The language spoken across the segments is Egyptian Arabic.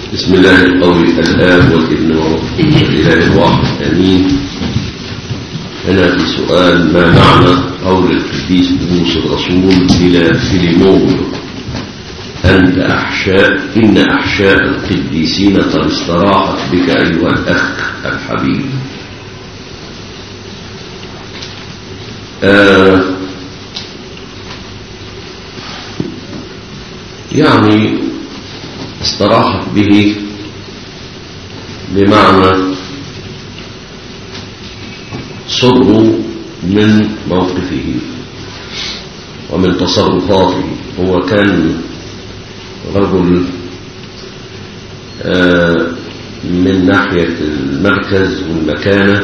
بسم الله القول الآب والابن والروح الإله الواحد آمين هنا في سؤال ما معنى قول القديس بولس الرسول إلى فيليمون أنت أحشاء إن أحشاء القديسين قد استراحت بك أيها الأخ الحبيب آه يعني استراحت به بمعنى سروا من موقفه ومن تصرفاته هو كان رجل آه من ناحية المركز والمكانة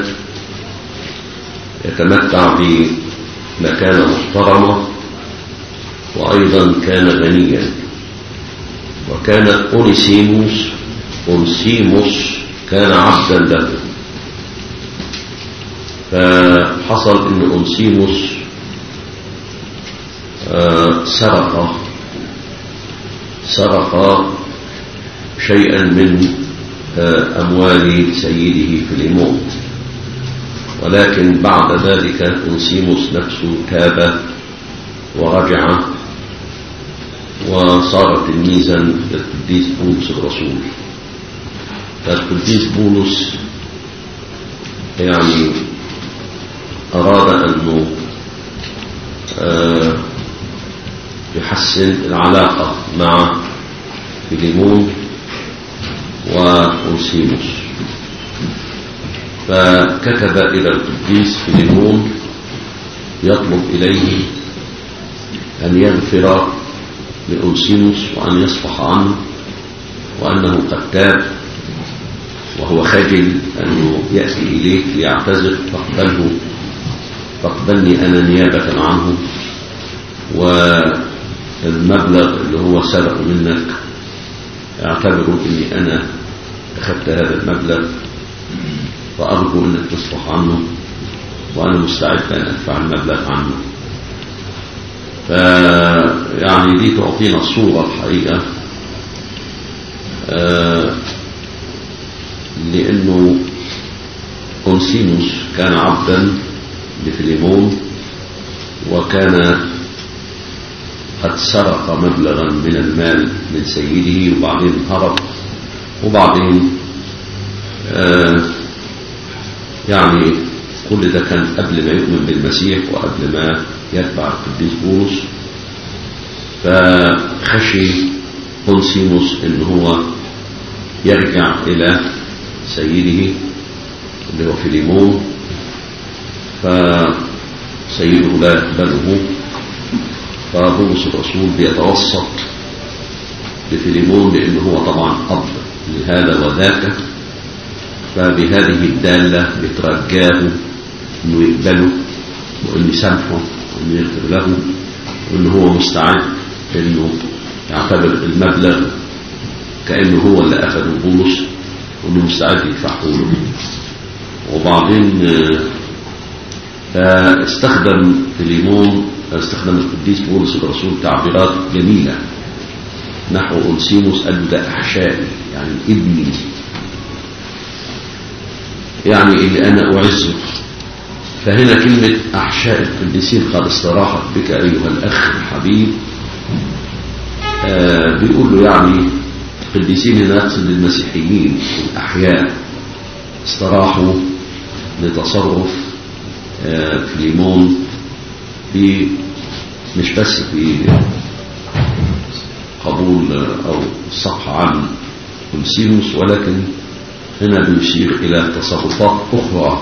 يتمتع بمكانة محترمة وأيضا كان غنيا وكان أونيسيموس أونسيموس كان عبدا له فحصل ان أونسيموس آه سرق سرق شيئا من آه أموال سيده فيليمون ولكن بعد ذلك أونسيموس نفسه تاب ورجع وصار تلميذا للقديس بولس الرسول فالقديس بولس يعني أراد أنه آه يحسن العلاقة مع فيليمون وأوسيموس فكتب إلى القديس فيليمون يطلب إليه أن يغفر لأوسيموس وأن يصفح عنه وأنه قد تاب وهو خجل أنه يأتي إليك ليعتذر فاقبله فاقبلني أنا نيابة عنه والمبلغ اللي هو سرق منك اعتبروا أني أنا أخذت هذا المبلغ فأرجو أنك تصفح عنه وأنا مستعد أن أدفع المبلغ عنه فيعني دي تعطينا الصورة الحقيقة آه لأنه أونسيموس كان عبدا لفيليمون وكان قد سرق مبلغا من المال من سيده وبعدين هرب وبعدين آه يعني كل ده كان قبل ما يؤمن بالمسيح وقبل ما يتبع القديس بولس فخشي أونسيموس ان هو يرجع الى سيده اللي هو فيليمون فسيده لا يقبله فبولس الرسول بيتوسط لفيليمون لأنه هو طبعا أب لهذا وذاك فبهذه الدالة بترجاه أنه يقبله وأنه يسامحه وأنه يغفر له وأنه هو مستعد أنه يعتبر المبلغ كأنه هو اللي أخذه بولس وأنه مستعد يدفعه له وبعدين فاستخدم فيليمون استخدم القديس بولس الرسول تعبيرات جميلة نحو أنسيموس قال له ده أحشائي يعني ابني يعني اللي أنا أعزه فهنا كلمة أحشاء القديسين قد استراحت بك أيها الأخ الحبيب آه بيقول له يعني القديسين هنا يقصد المسيحيين الأحياء استراحوا لتصرف آه فيليمون في مش بس في قبول أو الصفحة عن أنسيموس ولكن هنا بيشير إلى تصرفات أخرى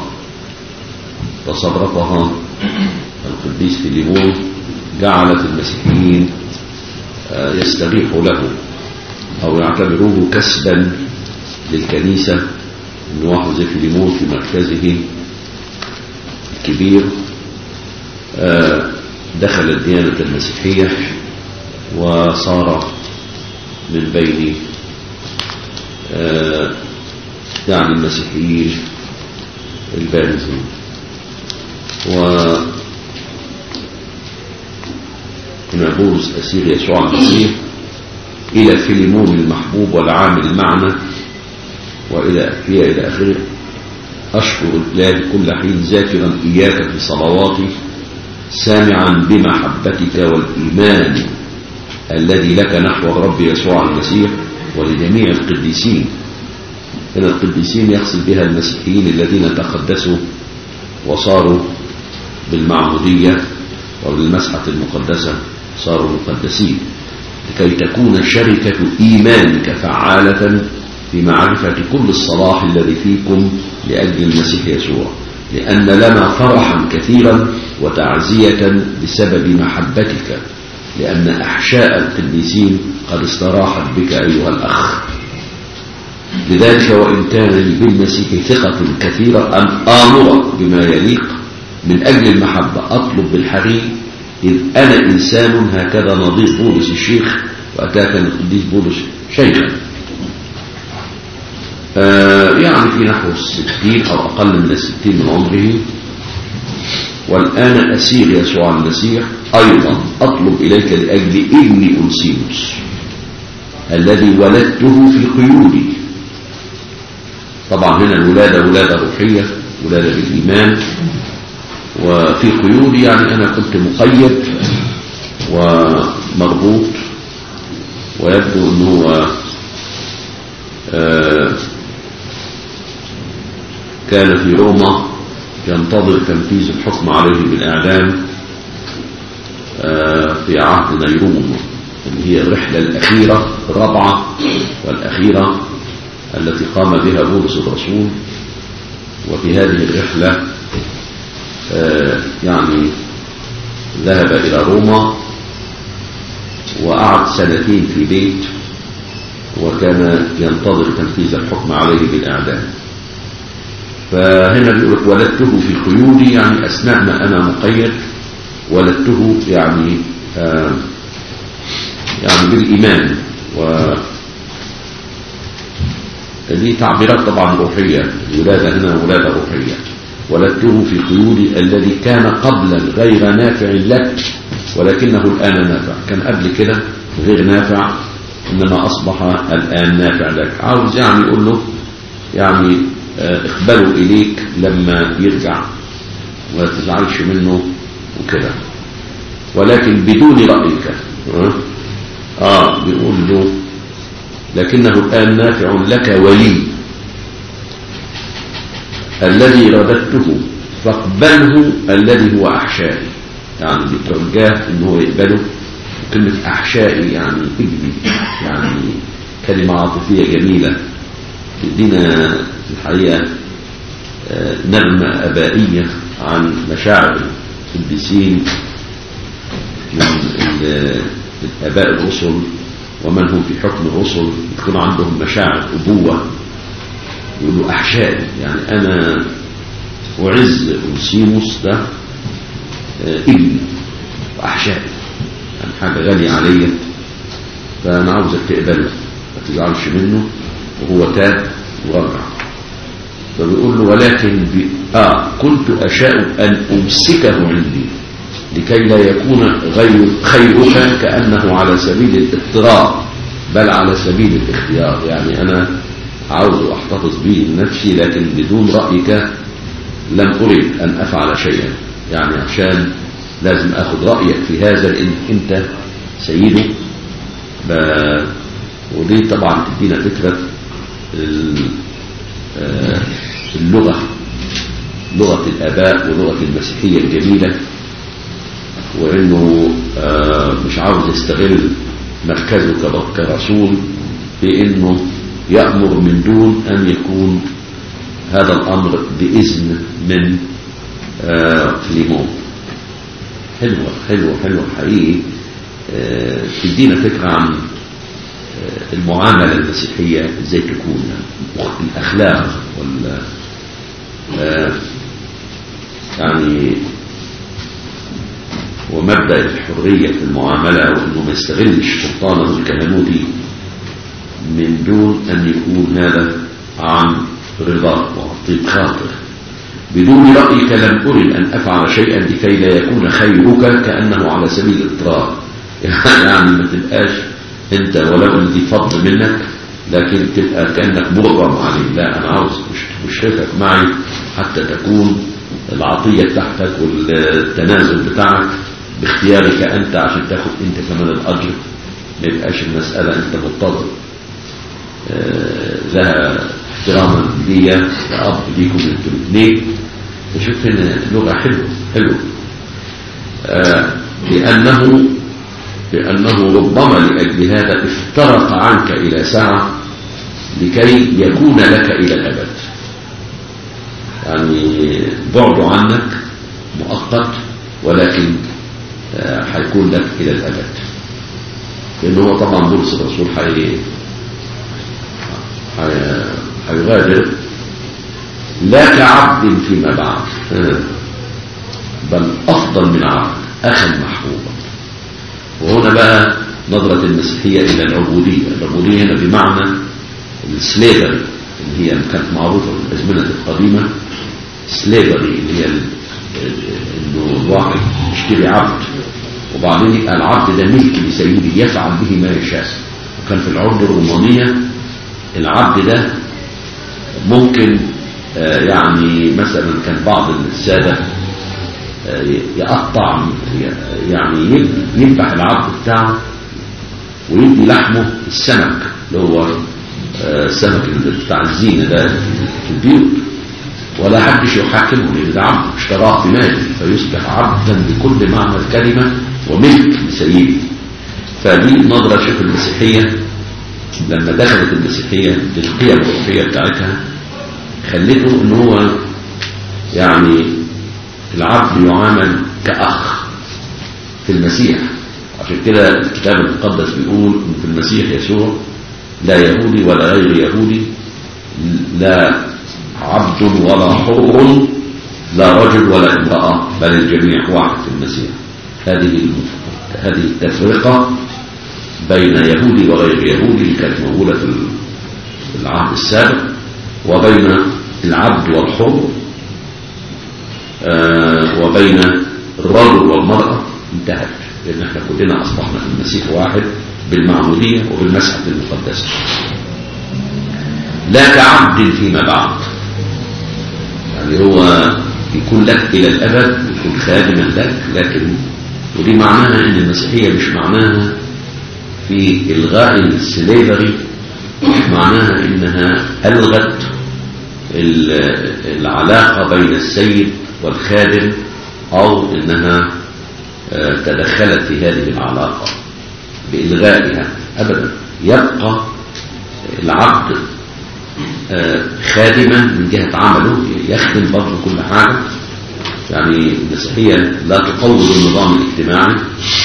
تصرفها القديس فيليمون جعلت المسيحيين يستريحوا له أو يعتبروه كسبا للكنيسة أن واحد زي فيليمون في مركزه الكبير دخل الديانة المسيحية وصار من بين يعني المسيحيين البارزين و هنا بولس أسير يسوع المسيح إلى فيليمون المحبوب والعامل معنا وإلى هي إلى آخره أشكر الله كل حين ذاكرا إياك في صلواتي سامعا بمحبتك والإيمان الذي لك نحو الرب يسوع المسيح ولجميع القديسين هنا القديسين يقصد بها المسيحيين الذين تقدسوا وصاروا بالمعمودية وبالمسحة المقدسة صاروا مقدسين لكي تكون شركة إيمانك فعالة في معرفة كل الصلاح الذي فيكم لأجل المسيح يسوع لأن لنا فرحا كثيرا وتعزية بسبب محبتك لأن أحشاء القديسين قد استراحت بك أيها الأخ لذلك وإن كان لي بالمسيح ثقة كثيرة أن آمر بما يليق من أجل المحبة أطلب بالحري إذ أنا إنسان هكذا نظير بولس الشيخ وأتاك القديس بولس شيخا آه يعني في نحو الستين أو أقل من الستين من عمره والآن أسير يسوع المسيح أيضا أطلب إليك لأجل ابني أنسيموس الذي ولدته في قيودي طبعا هنا الولادة ولادة روحية ولادة بالإيمان وفي قيودي يعني أنا كنت مقيد ومربوط ويبدو أنه آه كان في روما ينتظر تنفيذ الحكم عليه بالإعدام آه في عهد نيرون اللي هي الرحلة الأخيرة الرابعة والأخيرة التي قام بها بولس الرسول وفي هذه الرحلة آه يعني ذهب إلى روما وقعد سنتين في بيت وكان ينتظر تنفيذ الحكم عليه بالإعدام فهنا بيقول ولدته في قيودي يعني أثناء ما أنا مقيد ولدته يعني آه يعني بالإيمان و دي تعبيرات طبعا روحية الولادة هنا ولادة روحية ولدته في قيودي الذي كان قبلا غير نافع لك ولكنه الآن نافع كان قبل كده غير نافع إنما أصبح الآن نافع لك عاوز يعني يقول له يعني اقبلوا إليك لما يرجع ولا تزعلش منه وكده ولكن بدون رأيك اه, آه بيقول له لكنه الآن نافع لك ولي الذي رددته فاقبله الذي هو أحشائي يعني بترجاه انه يقبله كلمة أحشائي يعني ابني يعني كلمة عاطفية جميلة تدينا الحقيقة نغمة أبائية عن مشاعر القديسين من الآباء الرسل ومن هم في حكم الرسل يكون عندهم مشاعر أبوة يقولوا أحشائي يعني أنا أعز أنسيموس ده ابني وأحشائي يعني حاجة غالية عليا فأنا عاوزك تقبله ما تزعلش منه وهو تاب ورجع فبيقول له ولكن بي... آه كنت أشاء أن أمسكه عندي لكي لا يكون غير خيرك كأنه على سبيل الاضطرار بل على سبيل الاختيار يعني أنا عاوز أحتفظ به لنفسي لكن بدون رأيك لم أريد أن أفعل شيئا يعني عشان لازم أخذ رأيك في هذا لأن أنت سيده ب... ودي طبعا تدينا فكرة اللغة لغة الآباء ولغة المسيحية الجميلة وإنه مش عاوز يستغل مركزه كرسول بإنه يأمر من دون أن يكون هذا الأمر بإذن من فليمون حلوة حلوة حلوة حقيقي تدينا فكرة عن المعاملة المسيحية ازاي تكون الأخلاق وال يعني ومبدأ الحرية في المعاملة وأنه ما يستغلش سلطانه الكهنوتي من دون أن يكون هذا عن رضا وطيب خاطر بدون رأيك لم أرد أن أفعل شيئا لكي لا يكون خيرك كأنه على سبيل الاضطرار يعني ما تبقاش انت ولو ان دي فضل منك لكن تبقى كأنك مغرم عليه لا انا عاوز مشركك معي حتى تكون العطية بتاعتك والتنازل بتاعك باختيارك انت عشان تاخد انت كمان الاجر ما يبقاش المسألة انت مضطر آه، لها احتراما ليا كأب ليكم انتوا الاثنين نشوف هنا لغة حلوة حلوة آه، لأنه لأنه ربما لأجل هذا افترق عنك إلى ساعة لكي يكون لك إلى الأبد يعني بعده عنك مؤقت ولكن آه، هيكون لك إلى الأبد لأنه هو طبعا بولس الرسول حي... حي... هيغادر لا كعبد فيما بعد آه، بل أفضل من عبد أخا محبوبا وهنا بقى نظرة المسيحية إلى العبودية العبودية هنا بمعنى السليفري اللي هي كانت معروفة في الأزمنة القديمة سليفري اللي هي ال- انه الواحد يشتري عبد وبعدين يبقى العبد ده ملك لسيده يفعل به ما يشاء وكان في العرض الرومانية العبد ده ممكن آه، يعني مثلا كان بعض السادة آه، يقطع يعني يب- يذبح العبد بتاعه ويدي لحمه السمك اللي هو آه، السمك اللي بتاع الزينة ده في البيوت ولا حدش يحاكمه لأن ده عبد اشتراه بمال فيصبح عبدا بكل معنى الكلمة وملك لسيده فدي نظرة شوف المسيحية لما دخلت المسيحية بالقيم الروحية بتاعتها خلته ان هو يعني العبد يعامل كأخ في المسيح عشان كده الكتاب المقدس بيقول ان في المسيح يسوع لا يهودي ولا غير يهودي لا عبد ولا حر لا رجل ولا امرأة بل الجميع واحد في المسيح هذه هذه التفرقة بين يهودي وغير يهودي اللي كانت موجودة في العهد السابق وبين العبد والحر آه، وبين الرجل والمرأة انتهت لأن احنا كلنا أصبحنا في المسيح واحد بالمعمودية وبالمسحة المقدسة لا كعبد فيما بعد يعني هو يكون لك إلى الأبد يكون خادما لك لكن ودي معناها ان المسيحية مش معناها في إلغاء السليفري مش معناها انها ألغت ال- العلاقة بين السيد والخادم أو انها آه، تدخلت في هذه العلاقة بإلغائها أبدا يبقى العبد آه، خادما من جهة عمله يخدم برضه كل حاجة يعني المسيحية لا تقوض النظام الاجتماعي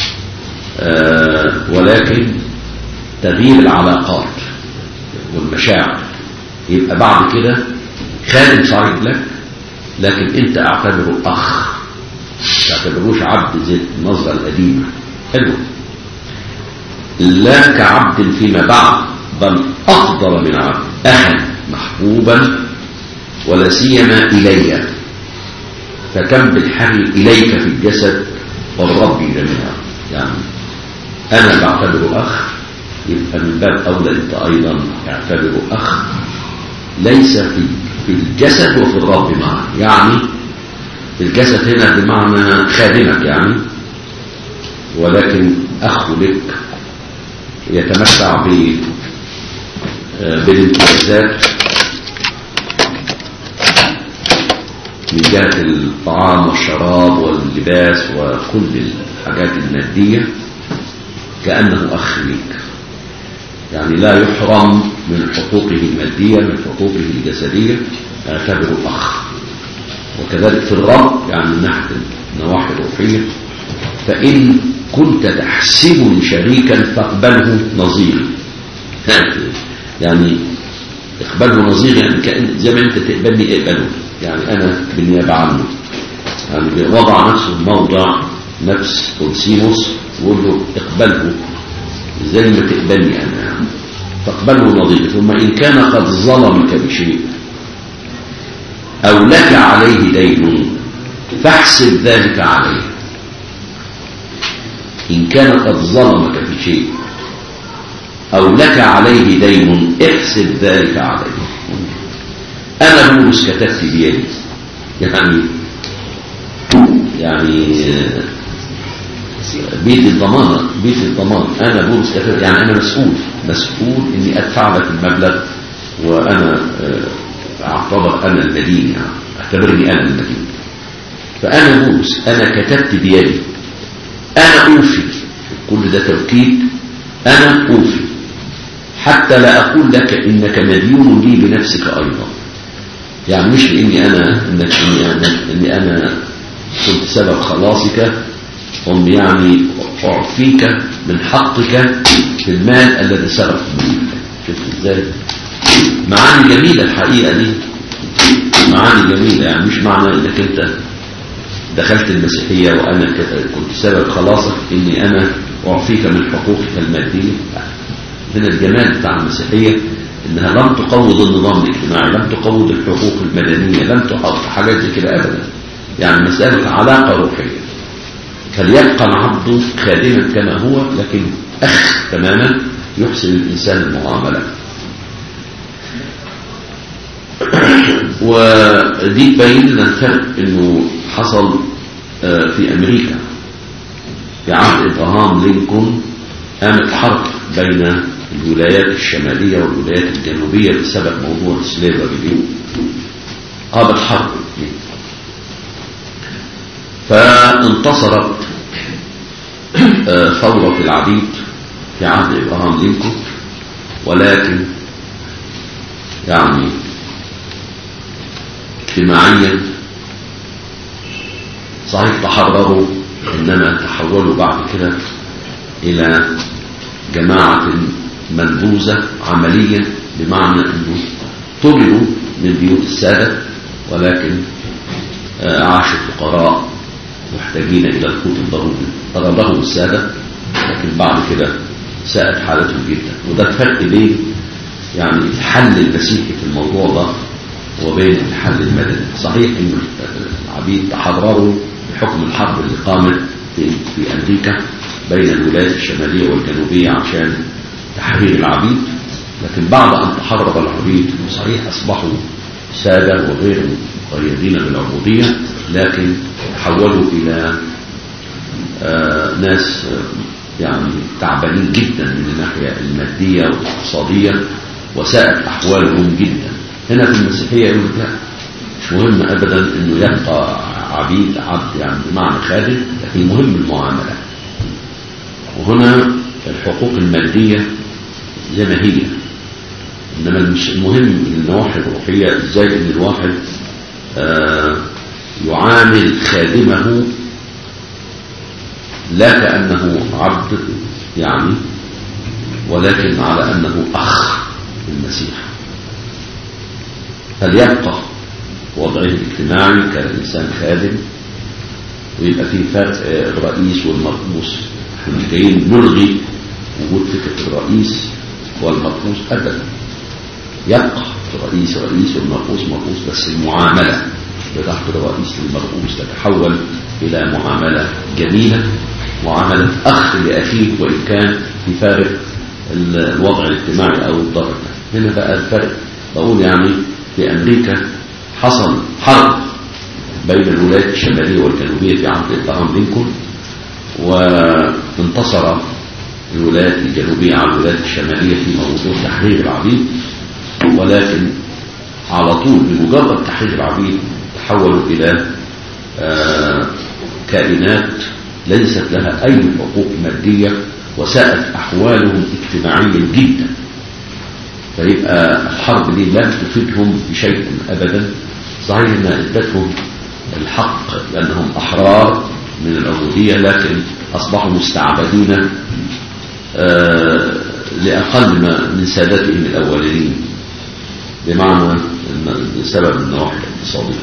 آه، ولكن تغيير العلاقات والمشاعر يبقى بعد كده خادم صحيح لك لكن انت اعتبره اخ ما تعتبروش عبد زي النظرة القديمة حلو لا كعبد فيما بعد بل أفضل من عبد أخا محبوبا ولا سيما إلي فكم بالحري إليك في الجسد والرب جميعا يعني أنا بعتبره أخ يبقى من باب أولى أنت أيضا اعتبره أخ ليس في في الجسد وفي الرب معا يعني في الجسد هنا بمعنى خادمك يعني ولكن أخ لك يتمتع ب آه، بالامتيازات من جهة الطعام والشراب واللباس وكل الحاجات المادية كأنه أخ ليك يعني لا يحرم من حقوقه المادية من حقوقه الجسدية اعتبره أخ وكذلك في الرب يعني من ناحية النواحي الروحية فإن كنت تحسبني شريكا فاقبله نظيري يعني اقبله نظيري يعني كأن زي ما انت تقبلني اقبله يعني انا بالنيابة عنه يعني وضع نفسه موضع نفس أنسيموس وقول له اقبله زي ما تقبلني انا يعني فاقبله نظيري ثم ان كان قد ظلمك بشيء او لك عليه دين فاحسب ذلك عليه إن كان قد ظلمك في شيء أو لك عليه دين احسب ذلك عليه أنا بولس كتبت بيدي يعني يعني بيت الضمانة بيت الضمان أنا بولس كتبت يعني أنا مسؤول مسؤول إني أدفع لك المبلغ وأنا أعتبر أنا المدين يعني اعتبرني أنا المدين فأنا بولس أنا كتبت بيدي أنا أوفي كل ده توكيد أنا أوفي حتى لا أقول لك إنك مديون لي بنفسك أيضا يعني مش لإني أنا إنك إني أنا, إني أنا كنت سبب خلاصك هم يعني أعفيك من حقك في المال الذي سرق منك شفت إزاي معاني جميلة الحقيقة دي معاني جميلة يعني مش معنى إنك أنت دخلت المسيحية وأنا كنت سبب خلاصك إني أنا أعفيك من حقوقك المادية من الجمال بتاع المسيحية إنها لم تقوض النظام الاجتماعي لم تقوض الحقوق المدنية لم تحط حاجات زي كده أبدا يعني مسألة علاقة روحية فليبقى العبد خادما كما هو لكن أخ تماما يحسن الإنسان المعاملة ودي تبين لنا الفرق انه حصل في امريكا في عهد ابراهام لينكولن قامت حرب بين الولايات الشمالية والولايات الجنوبية بسبب موضوع السليفري دي قامت حرب فانتصرت ثورة العبيد في عهد ابراهام لينكولن ولكن يعني اجتماعيا صحيح تحرروا انما تحولوا بعد كده الى جماعة منبوذة عمليا بمعنى انه طردوا من بيوت السادة ولكن عاشوا فقراء محتاجين الى القوت الضروري طردهم السادة لكن بعد كده ساءت حالتهم جدا وده الفرق بين يعني الحل المسيحي في الموضوع ده وبين الحل المدني صحيح ان العبيد تحرروا بحكم الحرب اللي قامت في, في امريكا بين الولايات الشمالية والجنوبية عشان تحرير العبيد لكن بعد ان تحرر العبيد صحيح اصبحوا سادة وغير مقيدين بالعبودية لكن تحولوا الى آه ناس يعني تعبانين جدا من الناحية المادية والاقتصادية وساءت احوالهم جدا هنا في المسيحية يقول لا مش مهم ابدا انه يبقى عبيد عبد يعني بمعنى خادم لكن المهم المعاملة وهنا الحقوق المادية زي ما هي انما مش المهم النواحي الروحية ازاي ان الواحد آه يعامل خادمه لا كأنه عبد يعني ولكن على أنه أخ المسيح فليبقى وضعه الاجتماعي كإنسان خادم ويبقى فيه فرق الرئيس والمرؤوس احنا مش جايين نلغي وجود فكرة الرئيس والمرؤوس أبدا يبقى الرئيس رئيس والمرؤوس مرؤوس بس المعاملة بتاعت الرئيس للمرؤوس تتحول إلى معاملة جميلة معاملة أخ لأخيه وإن كان في فارق الوضع الاجتماعي أو الدرجة هنا بقى الفرق بقول يعني في أمريكا حصل حرب بين الولايات الشمالية والجنوبية في عهد إبراهام لينكولن وانتصر الولايات الجنوبية على الولايات الشمالية في موضوع تحرير العبيد ولكن على طول بمجرد تحرير العبيد تحولوا إلى آه كائنات ليست لها أي حقوق مادية وساءت أحوالهم اجتماعيا جدا فيبقى الحرب دي لم تفيدهم بشيء أبدا صحيح أنها ادتهم الحق لأنهم أحرار من العبودية لكن أصبحوا مستعبدين آه لأقل من سادتهم الأولين بمعنى بسبب النواحي الاقتصادية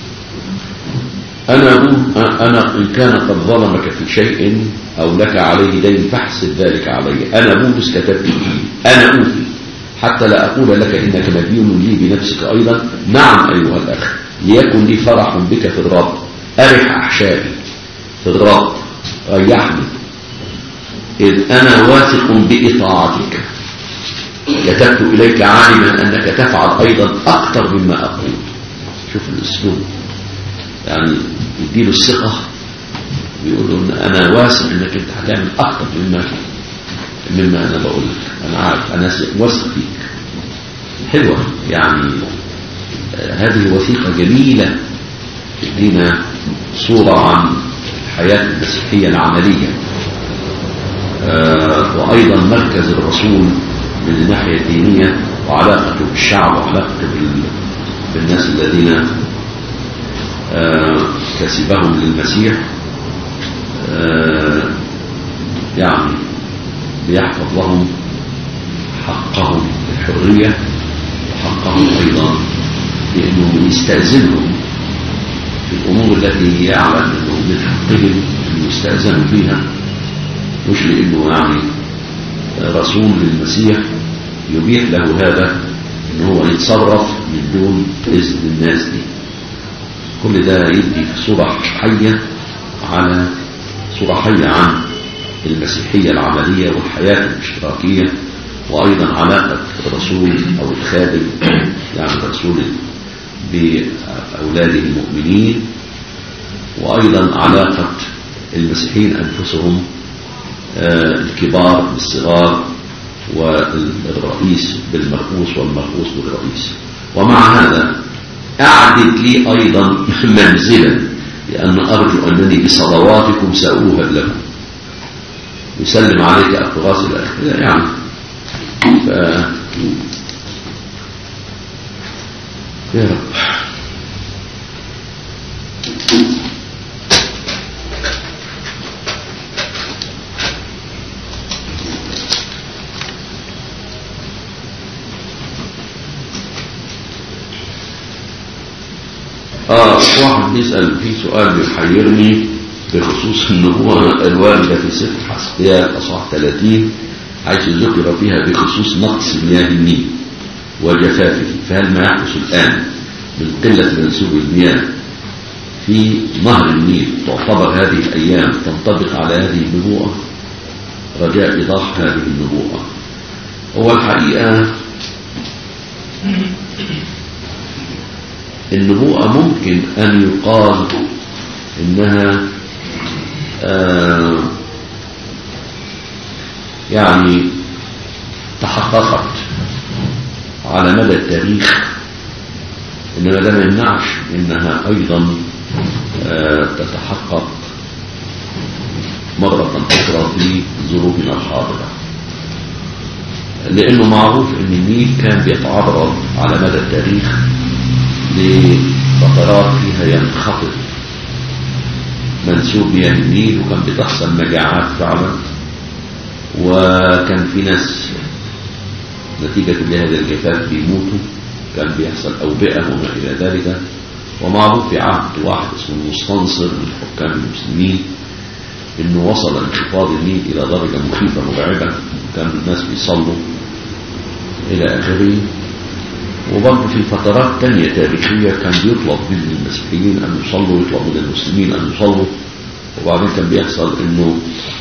أنا أقول أنا إن كان قد ظلمك في شيء أو لك عليه دين فاحسب ذلك علي أنا بولس كتبت أنا أوفي حتى لا أقول لك إنك مديون لي بنفسك أيضا نعم أيها الأخ ليكن لي فرح بك في الرب أرح أحشائي في الرب ريحني إذ أنا واثق بإطاعتك كتبت إليك عالما أنك تفعل أيضا أكثر مما أقول شوف الأسلوب يعني يديله الثقة ويقول له إن أنا واثق إنك أنت هتعمل أكثر مما مما أنا بقول لك أنا عارف أنا واثق فيك حلوة يعني آه، هذه وثيقة جميلة تدينا صورة عن الحياة المسيحية العملية آه، وأيضا مركز الرسول من الناحية الدينية وعلاقته بالشعب وعلاقته بال- بالناس الذين آه، كسبهم للمسيح آه، يعني ليحفظ لهم حقهم الحرية وحقهم أيضا بأنه يستأذنهم في الأمور التي يعلم أنه من حقهم أن يستأذنوا فيها مش لأنه يعني رسول للمسيح يبيح له هذا أن هو يتصرف من دون إذن الناس دي كل ده يدي صورة حية على صورة حية عن المسيحية العملية والحياة الاشتراكية وأيضا علاقة الرسول أو الخادم يعني الرسول بأولاده المؤمنين وأيضا علاقة المسيحيين أنفسهم آه، الكبار بالصغار والرئيس بالمرؤوس والمرؤوس بالرئيس ومع هذا أعدد لي أيضا منزلا لأن أرجو أنني بصلواتكم سأوهب لكم يسلم عليك أقراص الأخير يعني ف... يا رب آه واحد بيسأل في سؤال بيحيرني بخصوص النبوة الواردة في سفر حسقيال أصحاح 30 حيث ذكر فيها بخصوص نقص مياه النيل وجفافه فهل ما يحدث الآن من قلة منسوب المياه في نهر النيل تعتبر هذه الأيام تنطبق على هذه النبوءة رجاء إيضاح هذه النبوءة هو الحقيقة النبوءة ممكن أن يقال إنها آه يعني تحققت على مدى التاريخ إنما ده ما يمنعش إنها أيضا آه تتحقق مرة أخرى في ظروفنا الحاضرة لأنه معروف إن النيل كان بيتعرض على مدى التاريخ لفترات فيها ينخفض منسوب مياه النيل وكان بتحصل مجاعات فعلا وكان في ناس نتيجة لهذا الجفاف بيموتوا كان بيحصل أوبئة وما إلى ذلك ومعروف في عهد واحد اسمه المستنصر من حكام المسلمين انه وصل انخفاض النيل الى درجة مخيفة مرعبة كان الناس بيصلوا الى اخره وبرضه في فترات تانية تاريخية كان بيطلب من المسيحيين ان يصلوا ويطلب من المسلمين ان يصلوا وبعدين كان بيحصل انه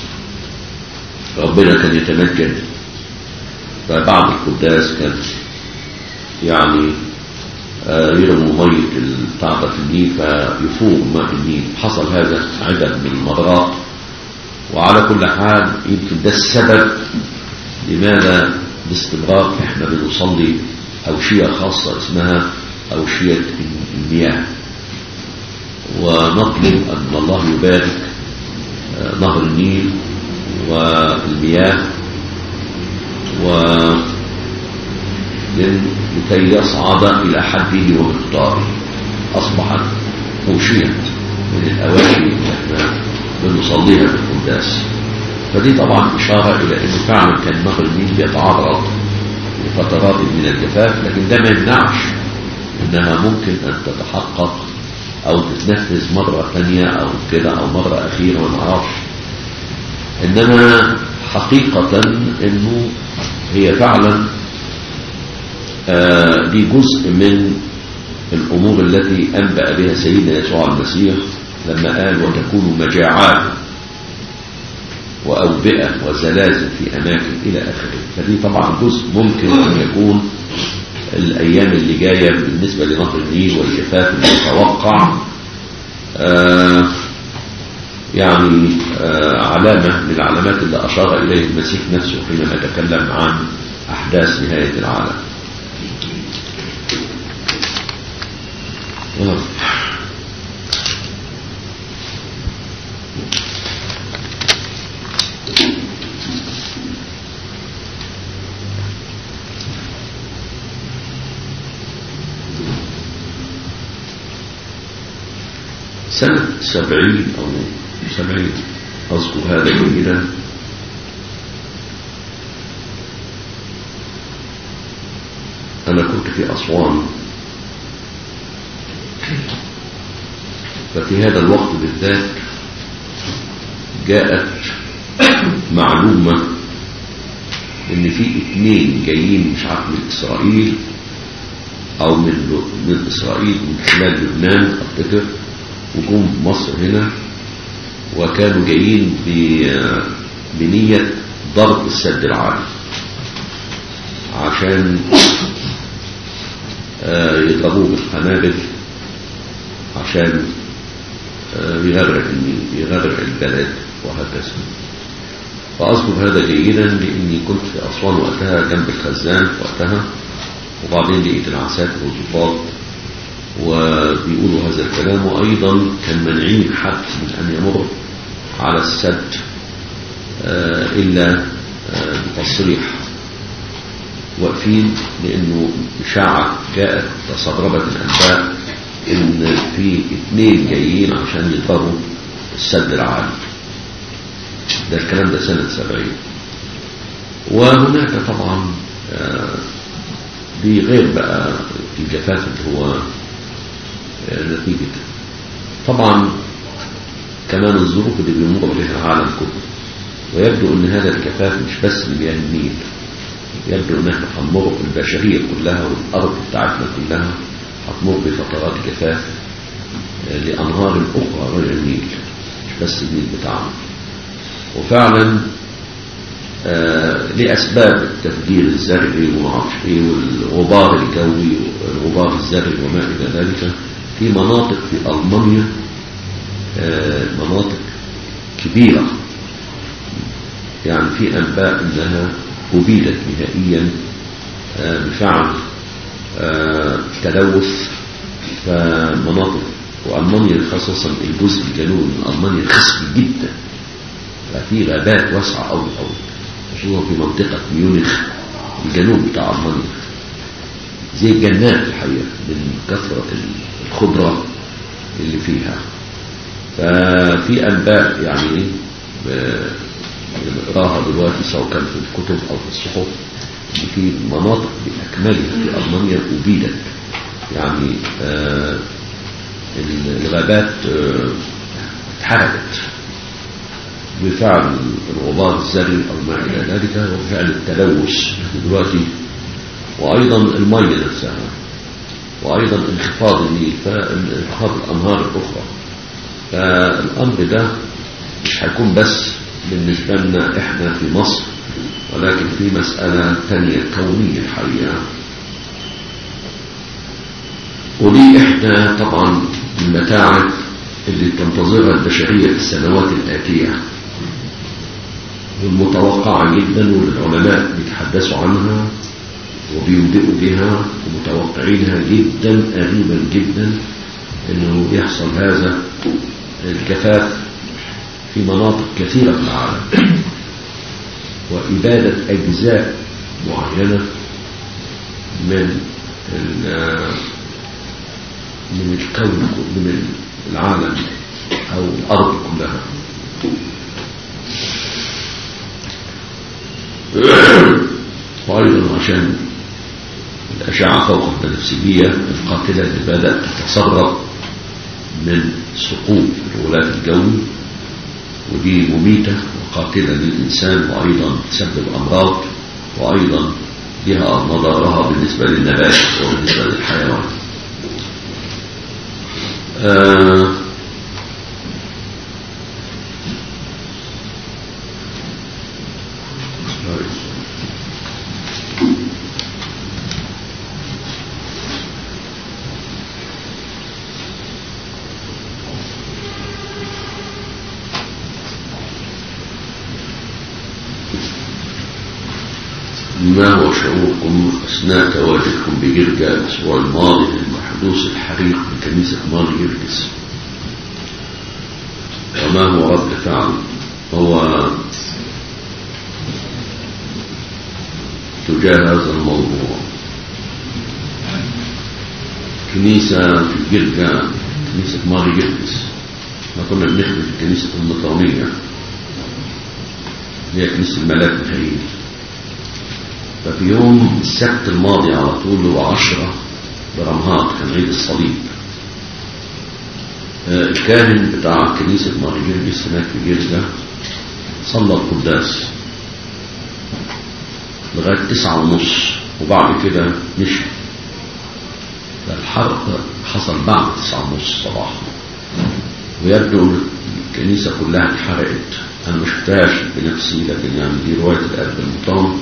ربنا كان يتمجد فبعض القداس كان يعني يرموا مية بتاعة في النيل فيفوق ماء النيل حصل هذا عدد من المرات وعلى كل حال يمكن ده السبب لماذا باستمرار احنا بنصلي أوشية خاصة اسمها أوشية المياه ونطلب أن الله يبارك نهر النيل والمياه و لكي يصعد إلى حده ومقداره أصبحت أوشية من الأواشي اللي احنا بنصليها في القداس فدي طبعا إشارة إلى أنه فعلا كان نهر النيل بيتعرض لفترات من الجفاف لكن ده ما يمنعش أنها ممكن أن تتحقق أو تتنفذ مرة ثانية أو كده أو مرة أخيرة ما نعرفش إنما حقيقة أنه هي فعلا آه دي جزء من الأمور التي أنبأ بها سيدنا يسوع المسيح لما قال وتكون مجاعات وأوبئة وزلازل في أماكن إلى آخره فدي طبعا جزء ممكن أن يكون الأيام اللي جاية بالنسبة لنهر النيل والجفاف المتوقع آه يعني آه علامة من العلامات اللي أشار إليه المسيح نفسه حينما تكلم عن أحداث نهاية العالم آه. سنة سبعين أو سبعين أذكر هذا جيدا أنا كنت في أسوان ففي هذا الوقت بالذات جاءت معلومة ان في اثنين جايين مش عارف من اسرائيل او من من اسرائيل من شمال لبنان افتكر وجم مصر هنا وكانوا جايين بنية ضرب السد العالي عشان يضربوه بالقنابل عشان يغرق يغرق البلد وهكذا فأذكر هذا جيدا لأني كنت في أسوان وقتها جنب الخزان وقتها وبعدين لقيت العساكر والضباط وبيقولوا هذا الكلام وأيضا كان منعين حد من أن يمر على السد إلا بتصريح واقفين لأنه إشاعة جاءت تسربت الأنباء إن في اثنين جايين عشان يضربوا السد العالي ده الكلام ده سنة سبعين وهناك طبعا دي غير بقى الجفاف اللي هو نتيجة طبعا كمان الظروف اللي بيمر بها العالم كله ويبدو ان هذا الجفاف مش بس لمياه النيل يبدو ان احنا هنمر البشرية كلها والارض بتاعتنا كلها هتمر بفترات جفاف لانهار اخرى غير النيل مش بس النيل بتاعنا وفعلا آه لأسباب التفجير الزرعي ومعرفش ايه والغبار الجوي والغبار الزرعي وما إلى ذلك في مناطق في ألمانيا آه مناطق كبيرة يعني في أنباء أنها أبيدت نهائيا آه بفعل تلوث فمناطق وألمانيا خصوصا الجزء الجنوبي من ألمانيا خصب جدا ففي غابات واسعة أوي أوي خصوصا في منطقة ميونخ الجنوب بتاع ألمانيا زي الجنات الحقيقة من كثرة الخضرة اللي فيها ففي أنباء يعني نقراها دلوقتي سواء كان في الكتب أو في الصحف إن في مناطق بأكملها في ألمانيا أبيدت يعني آه الغابات آه اتحرقت بفعل الغبار الزري أو ما إلى ذلك وبفعل التلوث دلوقتي وأيضا المية نفسها وأيضا انخفاض النيل فانخفاض الأنهار الأخرى فالأمر ده مش هيكون بس بالنسبة لنا إحنا في مصر ولكن في مسألة تانية كونية الحقيقة ودي إحدى طبعا المتاعب اللي تنتظرها البشرية في السنوات الآتية والمتوقعة جدا والعلماء بيتحدثوا عنها وبيبدئوا بها ومتوقعينها جدا قريبا جدا انه يحصل هذا الجفاف في مناطق كثيرة في العالم وإبادة أجزاء معينة من من الكون من العالم أو الأرض كلها وأيضا عشان الأشعة فوق البنفسجية القاتلة اللي بدأت تتسرب من سقوط الغلاف الجوي ودي مميتة وقاتلة للإنسان وأيضا تسبب أمراض وأيضا لها مضارها بالنسبة للنبات وبالنسبة للحيوان آه ما هو شعوركم أثناء تواجدكم بجرجا الأسبوع الماضي عند حدوث الحريق في كنيسة مار جرجس وما هو رد فعل هو تجاه هذا الموضوع كنيسة في جرجا كنيسة مار جرجس ما كنا بنخدم في كنيسة المطرانية هي كنيسة الملاك ميخائيل ففي يوم السبت الماضي على طول هو عشرة برمهات كان عيد الصليب آه، الكاهن بتاع كنيسة ماري جرجس هناك في جرجا صلى القداس لغاية تسعة ونص وبعد كده مشي الحرق حصل بعد تسعة ونص صباحا ويبدو الكنيسة كلها اتحرقت أنا ما شفتهاش بنفسي لكن يعني دي رواية الأب المطام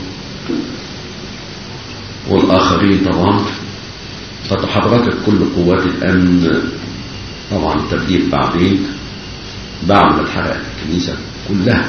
والآخرين طبعا فتحركت كل قوات الأمن طبعا التبديل بعدين بعد ما اتحرقت الكنيسة كلها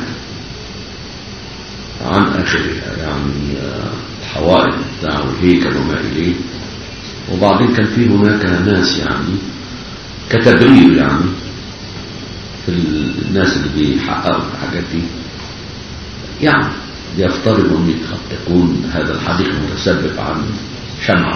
عن آخرها يعني الحوائط بتاع الهيكل وما إليه وبعدين كان في هناك ناس يعني كتبرير يعني في الناس اللي بيحققوا الحاجات دي يعني يفترض ان قد تكون هذا الحديث متسبب عن شمعة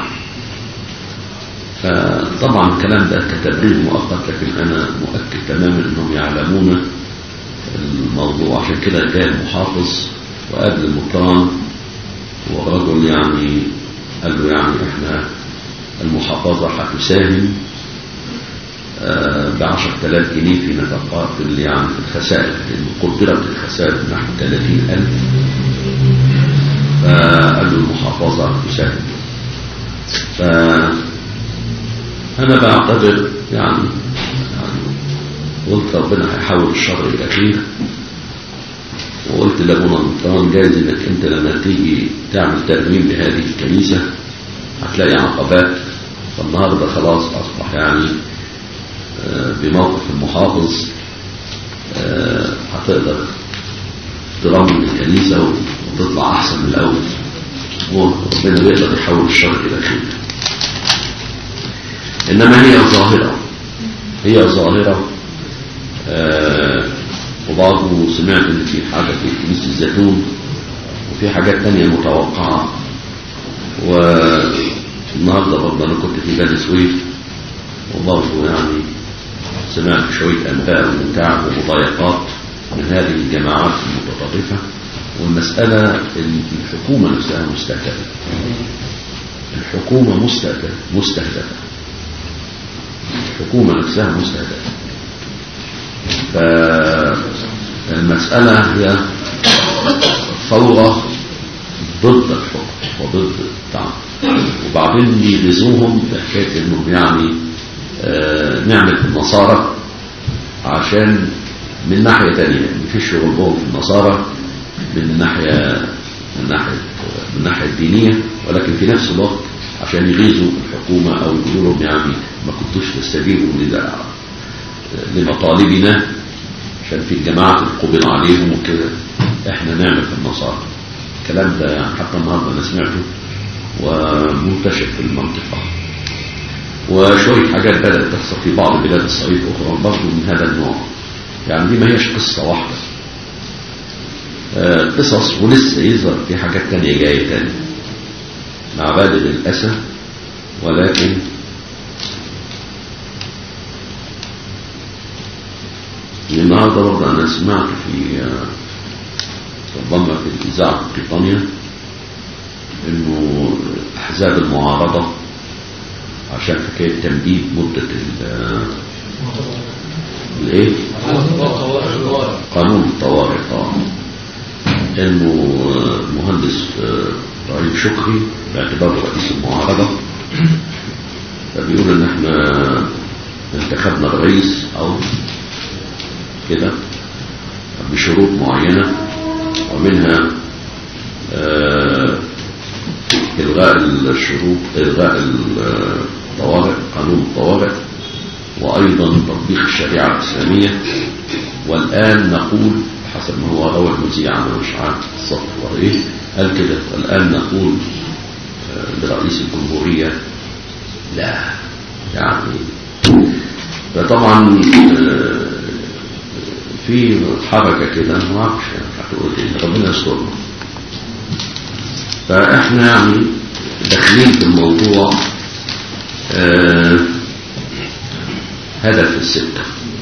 فطبعا الكلام ده كتبرير مؤقت لكن انا مؤكد تماما انهم يعلمون الموضوع عشان كده جاء المحافظ وقابل المطران ورجل يعني قال له يعني احنا المحافظة هتساهم بعشر تلاف جنيه في نفقات في يعني في الخسائر لأن قدرت الخسائر نحو ثلاثين ألف فقال له المحافظة تساهم فأنا بعتبر يعني, يعني قلت ربنا هيحول الشر إلى خير وقلت لابونا المطران جايز انك انت لما تيجي تعمل ترميم لهذه الكنيسة هتلاقي عقبات فالنهاردة خلاص أصبح يعني بموقف المحافظ هتقدر ترمم الكنيسة وتطلع أحسن من الأول وربنا بيقدر يحول الشر إلى خير إنما هي ظاهرة هي ظاهرة وبرضه سمعت إن في حاجة في كنيسة الزيتون وفي حاجات تانية متوقعة والنهارده برضه أنا كنت في بني سويف وبرضه يعني سمعت شوية أنباء ومتاع ومضايقات من هذه الجماعات المتطرفة والمسألة الحكومة نفسها مستهدفة الحكومة مستهدفة مستهدفة الحكومة نفسها مستهدفة فالمسألة هي ثورة ضد الحكم وضد الطعام وبعدين يغزوهم بحكاية انهم يعني آه نعمل في النصارى عشان من ناحية تانية مفيش غلبهم في النصارى من الناحية من ناحية من الناحية الدينية ولكن في نفس الوقت عشان يغيظوا الحكومة أو يقولوا لهم يعني ما كنتوش تستجيبوا لمطالبنا عشان في الجماعات القبض عليهم وكده احنا نعمل في النصارى الكلام ده يعني حتى النهارده انا سمعته ومنتشر في المنطقة وشوية حاجات بدأت تحصل في بعض بلاد الصعيد أخرى برضه من هذا النوع يعني دي ما هيش قصة واحدة آه قصص ولسه يظهر في حاجات تانية جاية تانية مع بادئ الأسى ولكن النهارده برضه أنا سمعت في ربما في الإذاعة في بريطانيا إنه أحزاب المعارضة عشان حكاية تمديد مدة الايه قانون الطوارئ اه انه المهندس ابراهيم شكري باعتباره رئيس المعارضه فبيقول ان احنا انتخبنا الرئيس او كده بشروط معينه ومنها آه الغاء الشروط الغاء الطوارئ قانون الطوارئ وايضا تطبيق الشريعه الاسلاميه والان نقول حسب ما هو روى المذيع انا مش عارف بالظبط هو ايه هل كده الآن نقول آه، لرئيس الجمهورية لا يعني فطبعا آه، في حركة كده ما اعرفش يعني هتقول ايه ربنا يسترنا فاحنا يعني داخلين في الموضوع آه، هدف السكة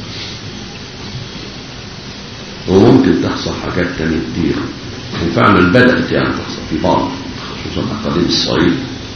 وممكن تحصل حاجات تانية كتير وفعلا بدأت يعني تحصل في بعض خصوصا أقاليم الصعيد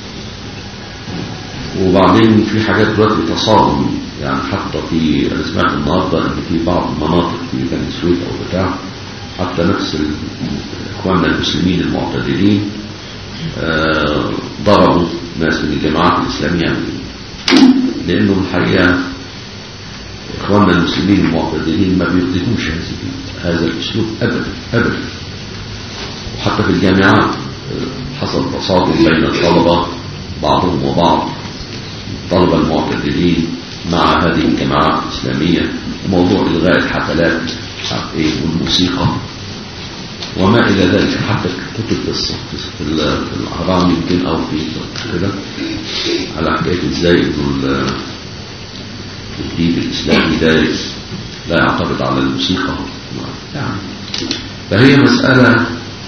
وبعدين في حاجات دلوقتي تصادم يعني حتى في انا سمعت النهارده ان في بعض المناطق في بني سويف او بتاع حتى نفس ال- اخواننا المسلمين المعتدلين آه، ضربوا ناس من الجماعات الاسلاميه لانه الحقيقه اخواننا المسلمين المعتدلين ما بيخدموش هذه هذا الاسلوب ابدا ابدا وحتى في الجامعات آه، حصل تصادم بين الطلبه بعضهم وبعض الطلبه المعتدلين مع هذه الجماعات الإسلامية وموضوع إلغاء الحفلات مش عارف إيه والموسيقى وما إلى ذلك حتى كتب الص- في ال- في الأهرام يمكن أو في كده على حكاية إزاي إنه ال- الدين الإسلامي دارس لا يعترض على الموسيقى يعني فهي مسألة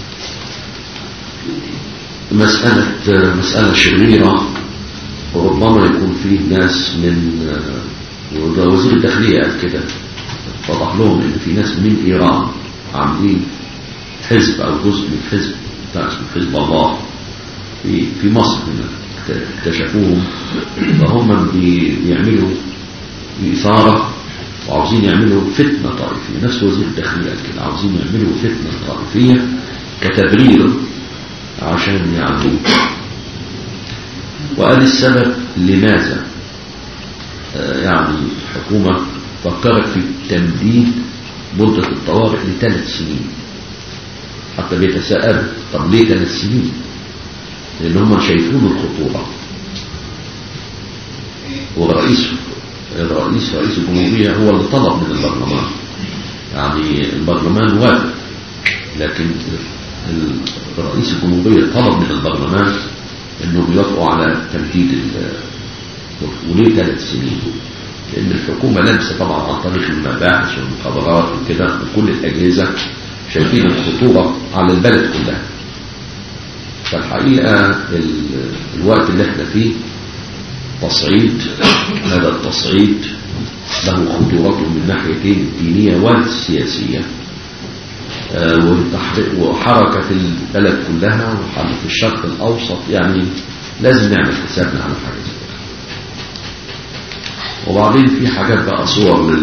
مسألة مسألة شريرة وربما يكون فيه ناس من وده وزير الداخلية قال كده وضح لهم ان في ناس من ايران عاملين حزب او جزء من حزب بتاع اسمه حزب الله في في مصر هنا اكت- اكتشفوهم فهم بي- بيعملوا إثارة وعاوزين يعملوا فتنة طائفية نفس وزير الداخلية قال كده عاوزين يعملوا فتنة طائفية كتبرير عشان يعني وقال السبب لماذا آه، يعني الحكومة فكرت في تمديد مدة الطوارئ لثلاث سنين حتى بيتساءلوا طب ليه ثلاث سنين؟ لأن هم شايفون الخطورة ورئيس الرئيس رئيس الجمهورية هو اللي طلب من البرلمان يعني البرلمان وافق لكن ال- رئيس الجمهورية طلب من البرلمان انهم يوافقوا على تمديد ال- وليه ثلاث سنين لان الحكومة لمسة طبعا عن طريق المباحث والمخابرات وكده وكل الاجهزة شايفين الخطورة على البلد كلها فالحقيقة ال- الوقت اللي احنا فيه تصعيد هذا التصعيد له خطورته من ناحيتين الدينية والسياسية آه، والتحريك- وحركة في البلد كلها وحركة في الشرق الأوسط يعني لازم نعمل حسابنا على حاجة زي كده. وبعدين في حاجات بقى صور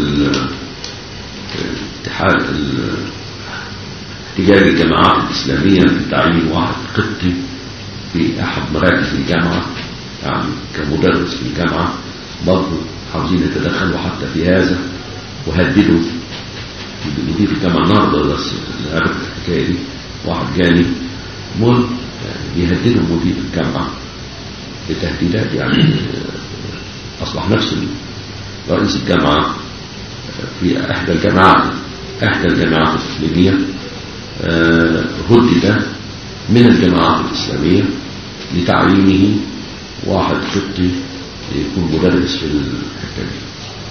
للاتحاد احتجاج الجماعات الإسلامية في تعيين واحد قبطي في أحد مراكز الجامعة يعني كمدرس في الجامعة برضه عاوزين يتدخلوا حتى في هذا وهددوا مدير الجامعة النهارده بس اللي عرف الحكاية دي واحد جاني مول بيهددوا مدير الجامعة بتهديدات يعني آه، أصبح نفس رئيس الجامعة في إحدى الجامعات إحدى الجامعات الإسلامية آه، هدد من الجماعات الإسلامية لتعيينه واحد قبطي يكون مدرس في الحتة دي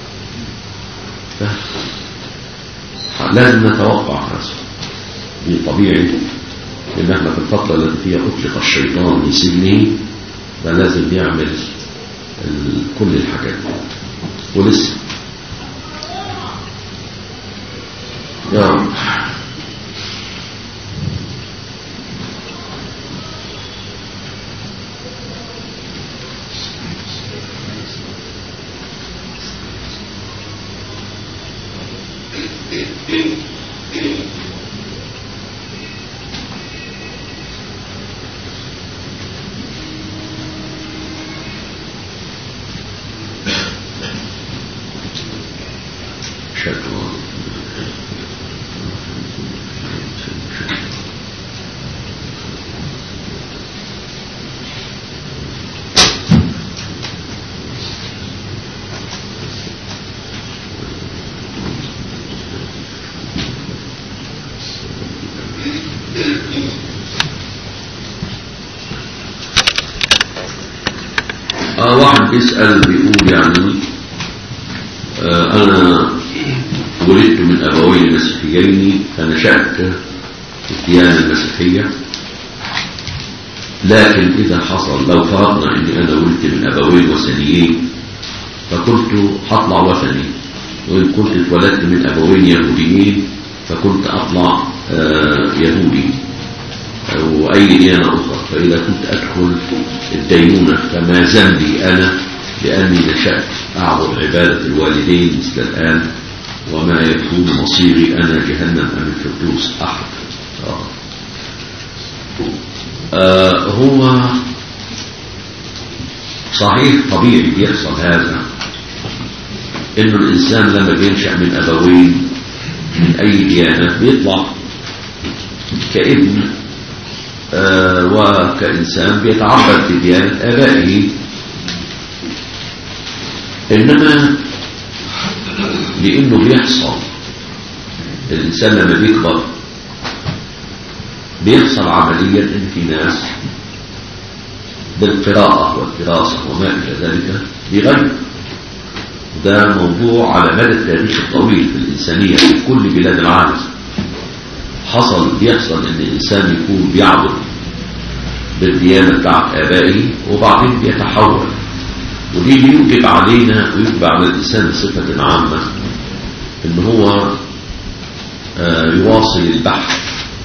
ف- لازم نتوقع هذا دي طبيعي لأن احنا في الفترة التي فيها أطلق الشيطان من سجنه ده لازم يعمل ال- كل الحاجات دي ولسه يا رب شكرا واحد بيسأل بيقول يعني آه أنا ولدت من أبوين مسيحيين فنشأت في الديانة المسيحية لكن إذا حصل لو فرضنا أني أنا ولدت من أبوين وثنيين فكنت هطلع وثني وإن كنت اتولدت من أبوين يهوديين فكنت أطلع آه يهودي أو أي ديانة أخرى فإذا كنت أدخل الدينونة فما ذنبي أنا لأني نشأت أعبد عبادة الوالدين مثل الآن وما يكون مصيري أنا جهنم أم الفردوس أحد آه. آه هو صحيح طبيعي بيحصل هذا انه الانسان لما بينشأ من ابوين من اي ديانة بيطلع كابن آه وكإنسان بيتعبد في ديانة آبائه إنما لأنه بيحصل الإنسان لما بيكبر بيحصل عمليا إن في ناس بالقراءة والدراسة وما إلى ذلك بيغير ده موضوع على مدى التاريخ الطويل في الإنسانية في كل بلاد العالم حصل بيحصل ان الانسان يكون بيعبد بالديانة بتاعت ابائه وبعدين بيتحول ودي بيوجب علينا ويوجب على الانسان بصفة عامة ان هو آه يواصل البحث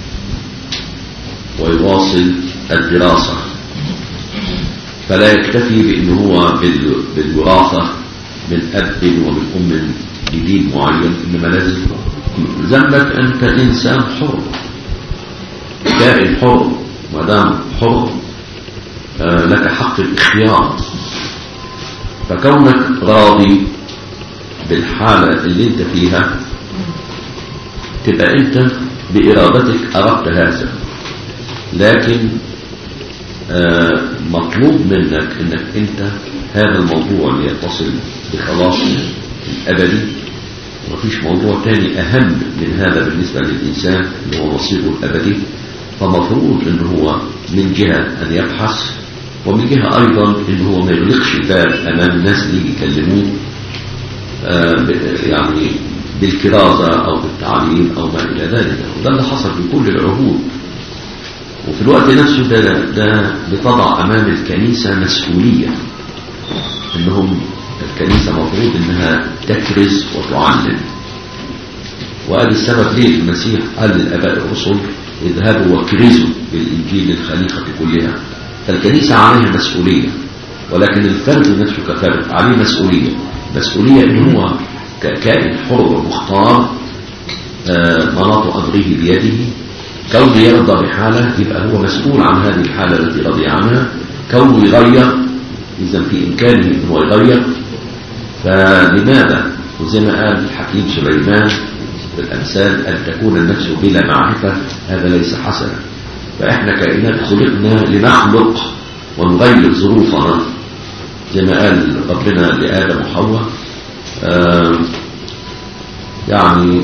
ويواصل الدراسة فلا يكتفي بان هو بالوراثة من اب ومن ام لدين معين انما لازم ذنبك أنت إنسان حر كائن حر ما دام حر آه لك حق الاختيار فكونك راضي بالحالة اللي انت فيها تبقى انت بإرادتك أردت هذا لكن آه مطلوب منك انك انت هذا الموضوع اللي يتصل بخلاص الأبدي ومفيش موضوع تاني أهم من هذا بالنسبة للإنسان اللي هو مصيره الأبدي فمفروض ان هو من جهة أن يبحث ومن جهة أيضا ان هو ما يغلقش الباب أمام الناس اللي يكلموه آه يعني بالكرازة أو بالتعليم أو ما إلى ذلك وده اللي حصل في كل العهود وفي الوقت نفسه ده, ده بتضع أمام الكنيسة مسؤولية انهم الكنيسة مفروض انها تكرز وتعلم وقال السبب ليه المسيح قال للاباء الرسل اذهبوا وكرزوا بالانجيل للخليقة كلها فالكنيسة عليها مسؤولية ولكن الفرد نفسه كفرد عليه مسؤولية مسؤولية ان هو ككائن حر مختار مناط امره بيده كونه يرضى بحالة يبقى هو مسؤول عن هذه الحالة التي رضي عنها كونه يغير إذا في إمكانه أن هو يغير فلماذا وزي ما قال الحكيم سليمان في الأمثال أن تكون النفس بلا معرفة هذا ليس حسنا فإحنا كائنات خلقنا لنخلق ونغير ظروفنا زي ما قال ربنا لآدم وحواء آه يعني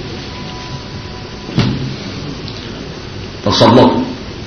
تسلطوا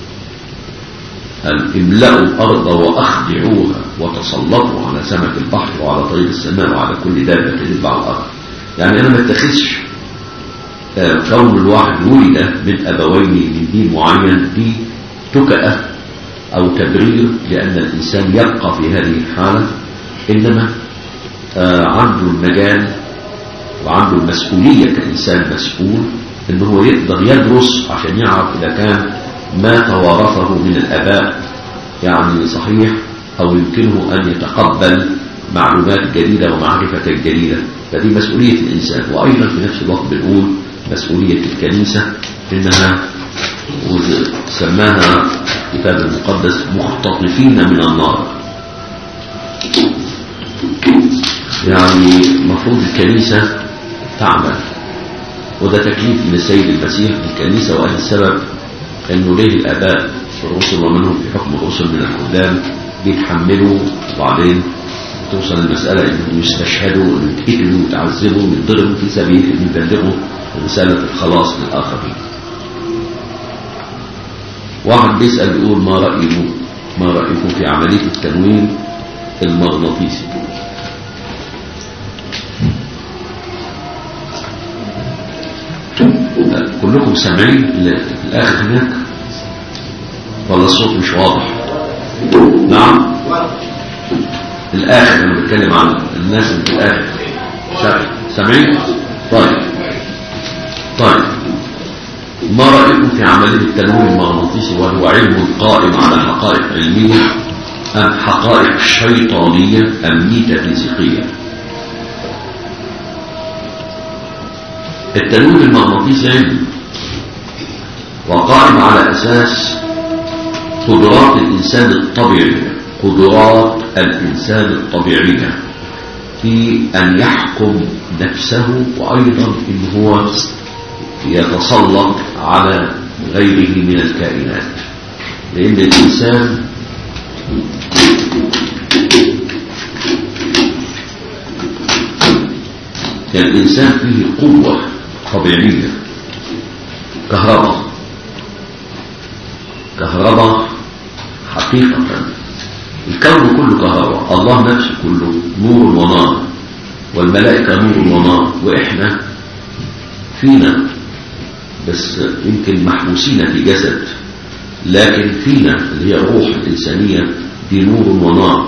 قال املأوا الأرض وأخدعوها وتسلطوا على سمك البحر وعلى طريق السماء وعلى كل دابة تدب على الأرض يعني أنا ما اتخذش كون الواحد ولد من أبوين من دين معين دي تكأة أو تبرير لأن الإنسان يبقى في هذه الحالة إنما عنده المجال وعنده المسؤولية كإنسان مسؤول إن هو يقدر يدرس عشان يعرف إذا كان ما توارثه من الآباء يعني صحيح أو يمكنه أن يتقبل معلومات جديدة ومعرفة جديدة فدي مسؤولية الإنسان وأيضا في نفس الوقت بنقول مسؤولية الكنيسة إنها سماها الكتاب المقدس مختطفين من النار يعني مفروض الكنيسة تعمل وده تكليف من السيد المسيح للكنيسة وقال السبب انه ليه الاباء الرسل ومنهم في حكم الرسل من الخدام بيتحملوا وبعدين توصل المسألة انهم يستشهدوا انهم يتقتلوا ويتعذبوا ويتضربوا في سبيل ان يبلغوا رسالة الخلاص للآخرين واحد بيسأل بيقول ما رأيه ما رأيكم في عملية التنويم المغناطيسي المغناطيسي كلكم سامعين الآخر هناك ولا الصوت مش واضح نعم الآخر أنا بتكلم عن الناس اللي في الآخر سامعين طيب طيب ما رأيكم في عملية التنويم المغناطيسي وهو علم قائم على حقائق علمية أم حقائق شيطانية أم ميتافيزيقية التنويم المغناطيسي علم وقائم على أساس قدرات الإنسان الطبيعية قدرات الإنسان الطبيعية في أن يحكم نفسه وأيضا إن هو يتسلط على غيره من الكائنات لأن الإنسان الإنسان فيه قوة طبيعية كهرباء كهرباء حقيقة الكون كله كهرباء الله نفسه كله نور ونار والملائكة نور ونار وإحنا فينا بس يمكن محبوسين في جسد لكن فينا اللي هي الروح الإنسانية دي نور ونار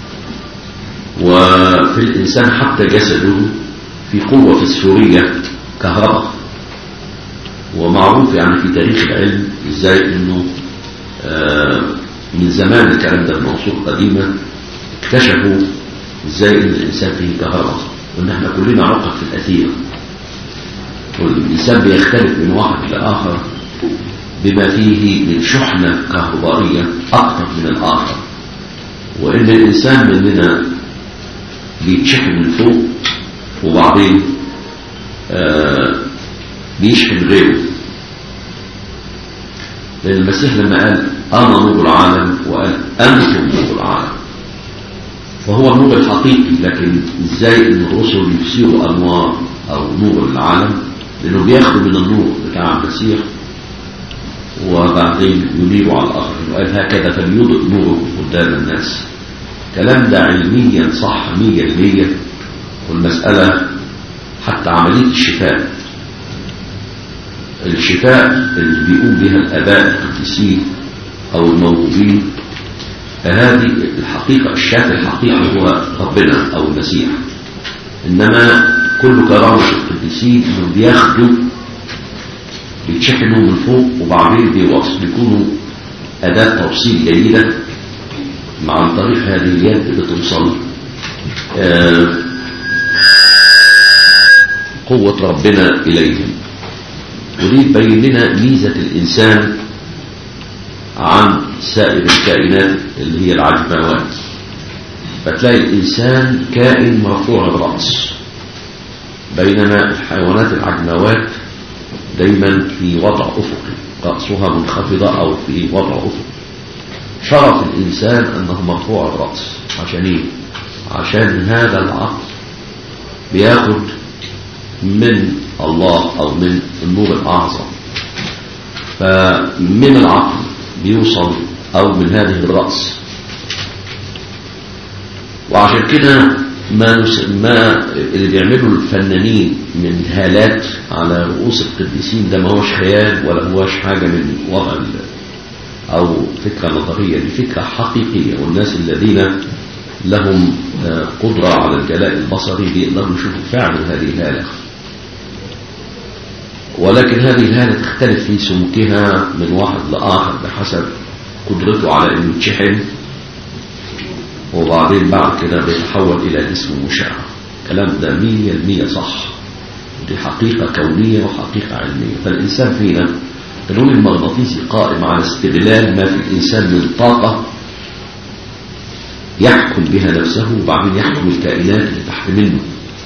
وفي الإنسان حتى جسده في قوة فسفورية كهرباء ومعروف يعني في تاريخ العلم ازاي انه آه من زمان الكلام ده من عصور قديمة اكتشفوا ازاي ان الانسان فيه كهرباء وان احنا كلنا عقد في الاثير والإنسان بيختلف من واحد لآخر بما فيه من شحنة كهربائية أكثر من الآخر وإن الإنسان مننا بيتشحن من فوق وبعدين آه بيشحن غيره لأن المسيح لما قال أنا نور العالم وقال أنتم نور العالم فهو النور الحقيقي لكن إزاي إن الرسل يفسروا أنوار أو نور العالم لأنه بياخدوا من النور بتاع المسيح وبعدين ينيروا على الآخر وقال هكذا فليضئ نوركم قدام الناس الكلام ده علميا صح مية المية والمسألة حتى عملية الشفاء الشفاء اللي بيقوم بها الآباء القديسين أو الموهوبين فهذه الحقيقة الشافي الحقيقي هو ربنا أو المسيح إنما كل كرامة القديسين انهم بياخدوا بيتشحنوا من فوق وبعدين بيوصل بيكونوا أداة توصيل جيدة مع عن طريق هذه اليد بتوصل آه قوة ربنا إليهم ودي تبين لنا ميزة الإنسان عن سائر الكائنات اللي هي العجموات فتلاقي الإنسان كائن مرفوع الرأس بينما الحيوانات العجموات دايما في وضع أفقي رأسها منخفضة أو في وضع أفقي شرف الإنسان أنه مرفوع الرأس عشان إيه؟ عشان هذا العقل بياخد من الله أو من النور الأعظم فمن العقل بيوصل أو من هذه الرأس وعشان كده ما, نس... ما اللي بيعمله الفنانين من هالات على رؤوس القديسين ده ما هوش خيال ولا هوش حاجة من وضع ال... أو فكرة نظرية دي فكرة حقيقية والناس الذين لهم قدرة على الجلاء البصري بيقدروا يشوفوا فعلا هذه الهالة ولكن هذه الهالة تختلف في سمكها من واحد لآخر بحسب قدرته على أنه يتشحن وبعدين بعد كده بيتحول إلى جسم مشع الكلام ده مية المية صح دي حقيقة كونية وحقيقة علمية فالإنسان فينا النور المغناطيسي قائم على استغلال ما في الإنسان من طاقة يحكم بها نفسه وبعدين يحكم الكائنات اللي تحت منه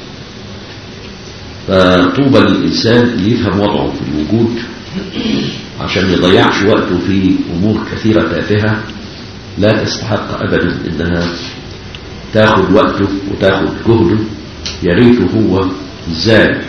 فطوبى للإنسان اللي يفهم وضعه في الوجود عشان ما يضيعش وقته في أمور كثيرة تافهة لا تستحق أبدا إنها تاخد وقته وتاخد جهده يا ريته هو ازاي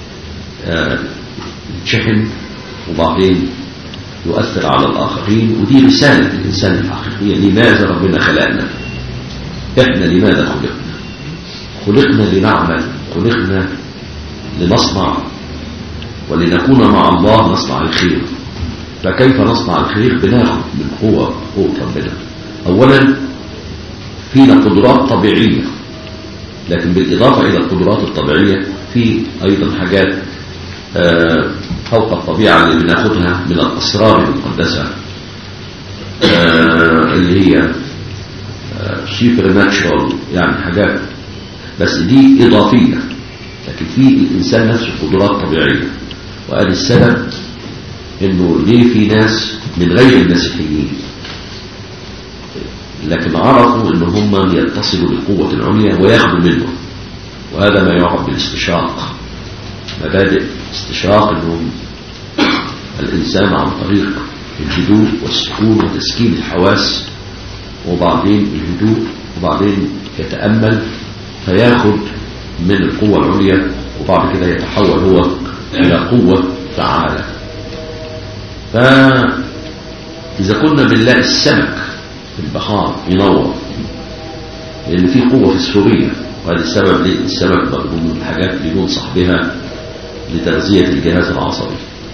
يتشحن وبعدين يؤثر على الآخرين ودي رسالة الإنسان الحقيقية لماذا ربنا خلقنا احنا لماذا خلقنا خلقنا لنعمل خلقنا لنصنع ولنكون مع الله نصنع الخير فكيف نصنع الخير بناخد من قوة قوة ربنا أولا فينا قدرات طبيعية لكن بالإضافة إلى القدرات الطبيعية في أيضا حاجات آه، فوق الطبيعة اللي بناخدها من الأسرار المقدسة آه، اللي هي سوبر ناتشرال يعني حاجات بس دي إضافية لكن في الإنسان نفسه قدرات طبيعية وقال السبب إنه ليه في ناس من غير المسيحيين لكن عرفوا إن هم يتصلوا بالقوة العليا وياخدوا منه وهذا ما يعرف بالاستشراق مبادئ استشراق إنهم الإنسان عن طريق الهدوء والسكون وتسكين الحواس وبعدين الهدوء وبعدين يتأمل فياخد من القوة العليا وبعد كده يتحول هو إلى قوة فعالة فإذا كنا بنلاقي السمك في البحار ينور لأن في قوة فسفورية وهذا السبب ليه السمك برضه من الحاجات اللي ينصح بها لتغذية الجهاز العصبي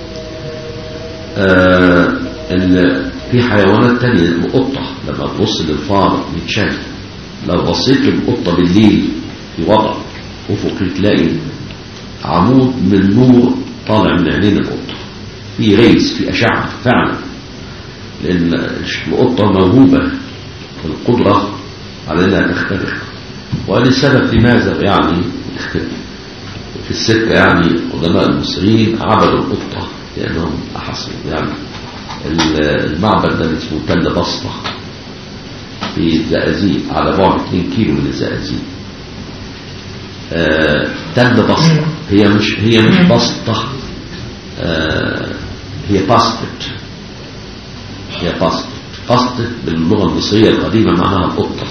آه في حيوانات تانية القطة لما تبص للفار يتشاف لو بصيت للقطة بالليل في وضع أفقي تلاقي عمود من نور طالع من عينين القطة في ريس في أشعة فعلا لأن القطة موهوبة القدرة على أنها تختبر وهذا السبب لماذا يعني في السكة يعني قدماء المصريين عبدوا القطة لأنهم أحسوا يعني المعبد ده اسمه تل بسطة في الزقازيق على بعد 2 كيلو من الزقازيق آه تل بسطة هي مش هي مش بسطة آه هي باستت هي باستت باستت باللغة المصرية القديمة معناها القطة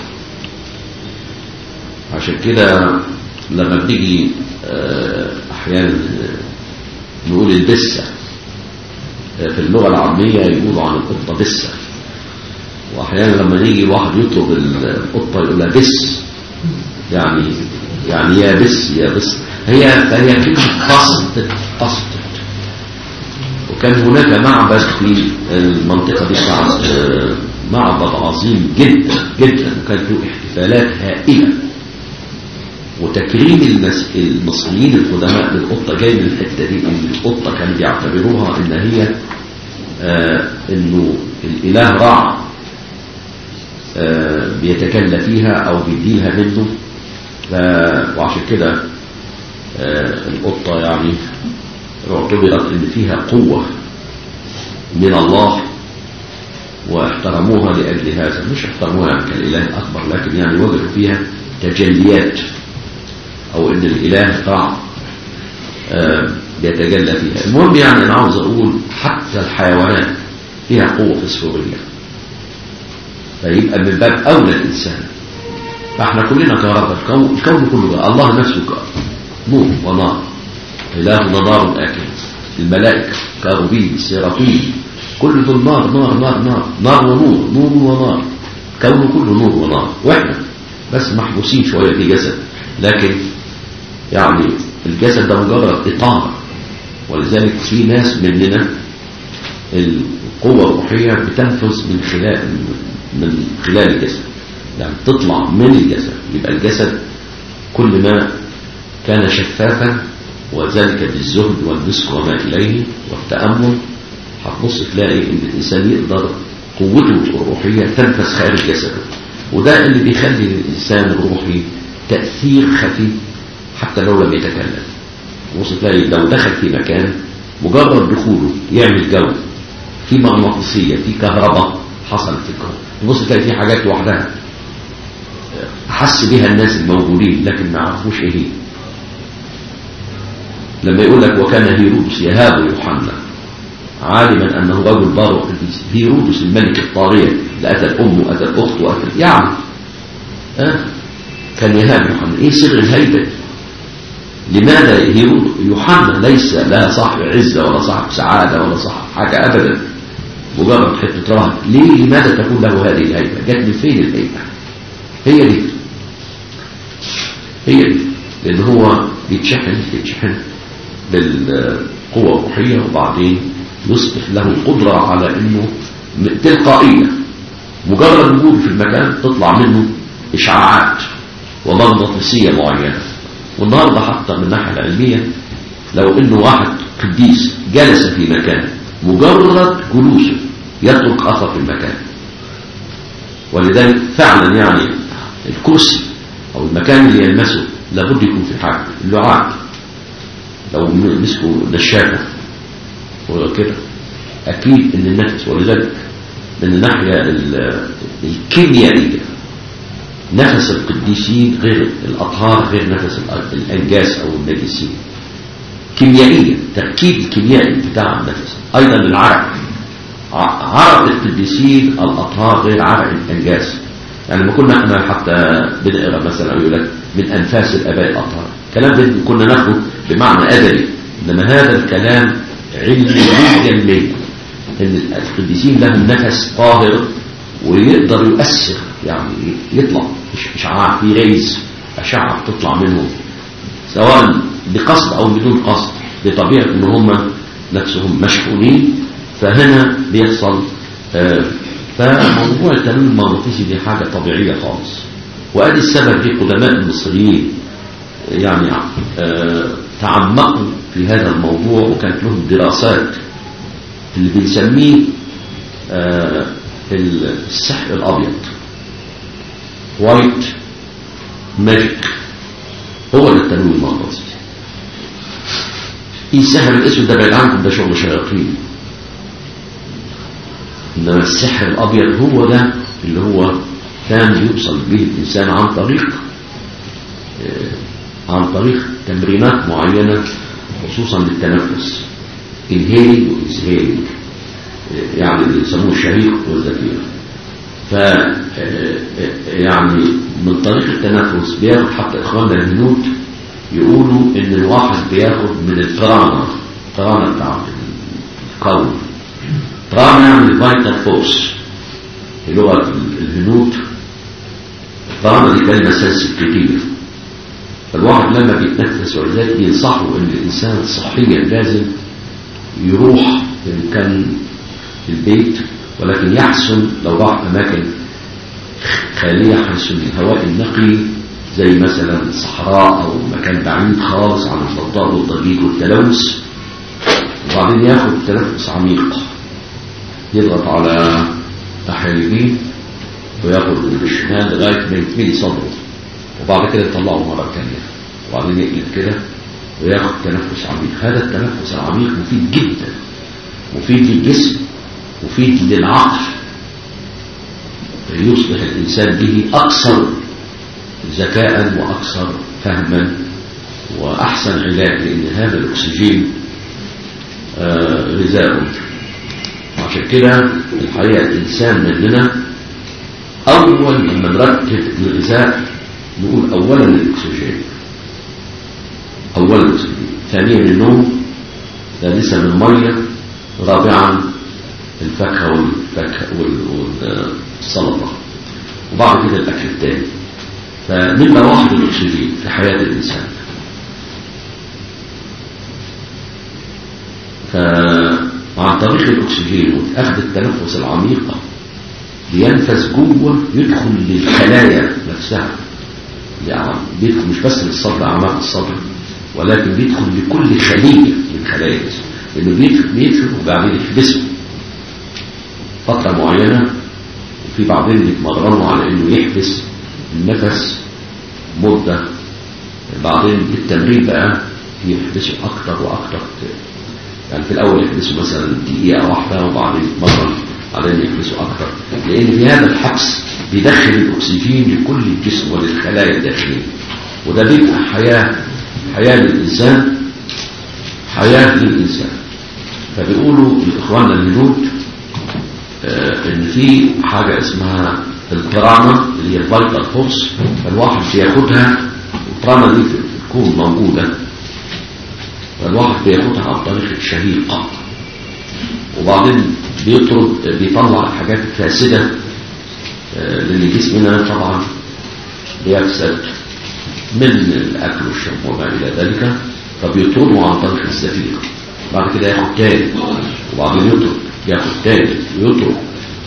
عشان كده لما بنيجي آه احيانا نقول البسه في اللغة العامية يقولوا عن القطة بسة وأحيانا لما يجي الواحد يطلب القطة يقول لها بس يعني يعني يا بس يا بس هي فهي كلمة قصد قصد وكان هناك معبد في المنطقة دي معبد عظيم جدا جدا وكانت له احتفالات هائلة وتكريم المصريين القدماء للقطة جاي من الحتة دي ان القطة كانوا بيعتبروها ان هي آه انه الاله رع آه بيتكلى فيها او بيديها منه وعشان كده آه القطة يعني اعتبرت ان فيها قوة من الله واحترموها لأجل هذا مش احترموها يعني كالإله الأكبر لكن يعني وجدوا فيها تجليات او ان الاله رع بيتجلى فيها المهم يعني انا عاوز اقول حتى الحيوانات فيها قوة فسفورية فيبقى من باب اولى الانسان فاحنا كلنا كهرباء الكون الكون كله الله نفسه نور ونار الهنا نار اكل الملائكة كاروبين سيرافين كل دول نار نار نار نار نار ونور نور ونار كونه كله نور ونار واحنا بس محبوسين شوية في جسد لكن يعني الجسد ده مجرد إطار ولذلك في ناس مننا القوة الروحية بتنفذ من خلال من خلال الجسد يعني تطلع من الجسد يبقى الجسد كل ما كان شفافا وذلك بالزهد والمسك وما إليه والتأمل هتبص تلاقي ان الإنسان يقدر قوته الروحية تنفذ خارج جسده وده اللي بيخلي للإنسان الروحي تأثير خفي حتى لو لم يتكلم بص تلاقي لو دخل في مكان مجرد دخوله يعمل جو في مغناطيسية في كهرباء حصلت في الكون تبص تلاقي في حاجات لوحدها حس بها الناس الموجودين لكن ما عرفوش ايه هي لما يقول لك وكان هيرودس يهاب يوحنا عالما انه رجل بار وقديس هيرودس الملك الطاغية اللي قتل امه قتل اخته قتل يعني أه؟ كان يهاب يوحنا ايه سر الهيبه لماذا هيرود يوحنا ليس لا صاحب عزة ولا صاحب سعادة ولا صاحب حاجة أبدا مجرد حتة رهب ليه لماذا تكون له هذه الهيبة جت من فين الهيبة هي دي هي دي لان هو بيتشحن بيتشحن بالقوة الروحية وبعدين يصبح له قدرة على انه تلقائية مجرد وجوده في المكان تطلع منه اشعاعات ومغناطيسية معينة والنهاردة حتى من الناحية العلمية لو انه واحد قديس جلس في مكان مجرد جلوسه يترك اثر في المكان ولذلك فعلا يعني الكرسي او المكان اللي يلمسه لابد يكون في حاجه اللعاب لو مسكوا نشافه وكده اكيد ان النفس ولذلك من الناحيه الكيميائيه نفس القديسين غير الاطهار غير نفس الانجاس او النجسين كيميائيا تركيب الكيميائي بتاع النفس ايضا العرق عرق القديسين الاطهار غير عرق الانجاس يعني لما كنا احنا حتى بنقرا مثلا يقول لك من انفاس الاباء الاطهار الكلام ده كنا ناخده بمعنى ادبي انما هذا الكلام علمي علمي ان القديسين لهم نفس طاهر ويقدر يؤثر يعني يطلع اشعاع في ريز اشعه بتطلع منهم سواء بقصد او بدون قصد بطبيعه ان هم نفسهم مشحونين فهنا بيحصل آه فموضوع التنويم المغناطيسي دي حاجة طبيعية خالص وادي السبب في قدماء المصريين يعني آه تعمقوا في هذا الموضوع وكانت لهم دراسات اللي بنسميه آه السحر الابيض وايت ماجيك هو ده التنويم المغناطيسي ايه السحر الاسود ده بعيد عنكم ده شغل شياطين إنما السحر الأبيض هو ده اللي هو كان يوصل به الإنسان عن طريق عن طريق تمرينات معينة خصوصا للتنفس inhaling و exhaling يعني اللي يسموه الشهيق والزفير ف يعني من طريق التنفس بياخد حتى إخواننا الهنود يقولوا إن الواحد بياخد من القرانة القرانة بتاع القلب طبعا يعني الفايتال فورس لغة الهنود طبعا دي كلمة سنسيتيفية فالواحد لما بيتنفس ولذلك بينصحوا ان الانسان صحيا لازم يروح ان كان في البيت ولكن يحسن لو راح اماكن خالية حيث الهواء النقي زي مثلا صحراء او مكان بعيد خالص عن الضوضاء والضجيج والتلوث وبعدين ياخد تنفس عميق يضغط على ناحية اليمين وياخد بالشمال لغاية ما يتملي صدره وبعد كده يطلعه مرة تانية وبعدين يقلب كده وياخد تنفس عميق هذا التنفس العميق مفيد جدا مفيد للجسم مفيد للعقل يصبح الإنسان به أكثر ذكاء وأكثر فهما وأحسن علاج لأن هذا الأكسجين آه غذاء عشان كده الحقيقة الإنسان مننا أول لما نرتب الغذاء نقول أولا الأكسجين أولا الأكسجين ثانيا النوم ثالثا المية رابعا الفاكهة والفاكهة والسلطة وبعد كده الأكل التاني فنبقى واحد الأكسجين في حياة الإنسان فعن طريق الأكسجين وأخذ التنفس العميق بينفذ جوه يدخل للخلايا نفسها يعني بيدخل مش بس للصدر أعماق الصدر ولكن بيدخل لكل خلية من خلايا الجسم لأنه بيدخل بيدخل وبعدين يحبسه فترة معينة وفي بعضين بيتمرنوا على إنه يحبس النفس مدة بعدين بالتمرين بقى يحبسه أكتر وأكتر يعني في الأول يحبسه مثلا دقيقة واحدة وبعدين يتمرن بعدين يحبسه أكتر لأن في هذا الحبس بيدخل الأكسجين لكل الجسم وللخلايا الداخلية وده بيبقى حياة حياة للإنسان حياة للإنسان فبيقولوا الإخوان الهنود آه إن في حاجة اسمها البرانا اللي هي الفايتال فورس فالواحد بياخدها البرانا دي في الكون موجودة فالواحد بياخدها عن طريق الشهيق وبعدين بيطرد بيطلع الحاجات الفاسدة آه لأن جسمنا طبعا بيفسد من الأكل والشرب وما إلى ذلك فبيطردوا عن طريق الزفير بعد كده ياخد تاني وبعدين يطرد ياخد تاني ويطرد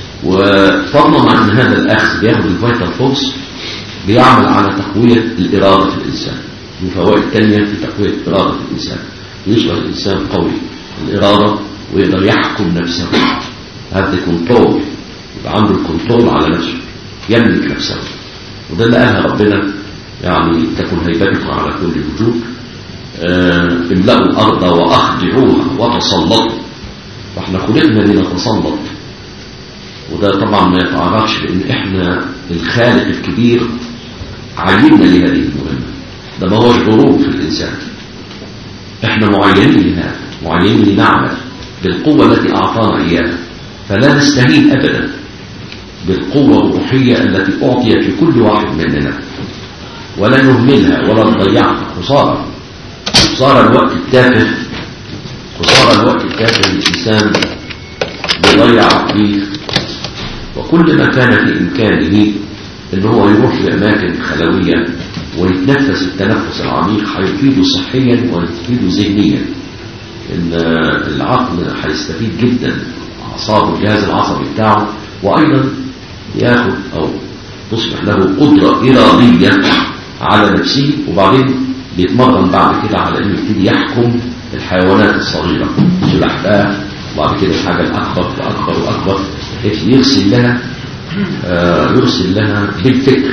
وفضلا عن هذا الأخذ بياخد الفيتال فورس بيعمل على تقوية الإرادة في الإنسان من فوائد تانية في تقوية إرادة الإنسان يصبح الإنسان قوي الإرادة ويقدر يحكم نفسه هذا كنترول يبقى عنده الكنترول على نفسه يملك نفسه وده اللي قالها ربنا يعني تكن هيبتكم على كل وجود آه، املأوا الأرض وأخضعوها وتسلطوا واحنا خلقنا لنتسلط وده طبعا ما يتعرفش لأن احنا الخالق الكبير عيننا لهذه المهمة ده ما هوش غرور في الإنسان احنا معينين لهذا معينين لنعمل بالقوة التي أعطانا إياها فلا نستهين أبدا بالقوة الروحية التي أعطيت لكل واحد مننا ولا نهملها ولا نضيعها خسارة خسارة الوقت التافه خسارة الوقت التافه الإنسان بيضيع فيه وكل ما كان في إمكانه إن هو يروح لأماكن خلوية ويتنفس التنفس العميق هيفيده صحيا ويفيده ذهنيا إن العقل هيستفيد جدا أعصابه الجهاز العصبي بتاعه وأيضا ياخد أو تصبح له قدرة إرادية على نفسه وبعدين بيتمرن بعد كده على انه يبتدي يحكم الحيوانات الصغيرة سلحفاة وبعد كده الحاجة الأكبر وأكبر وأكبر بحيث يرسل لها آه يرسل لها بالفكر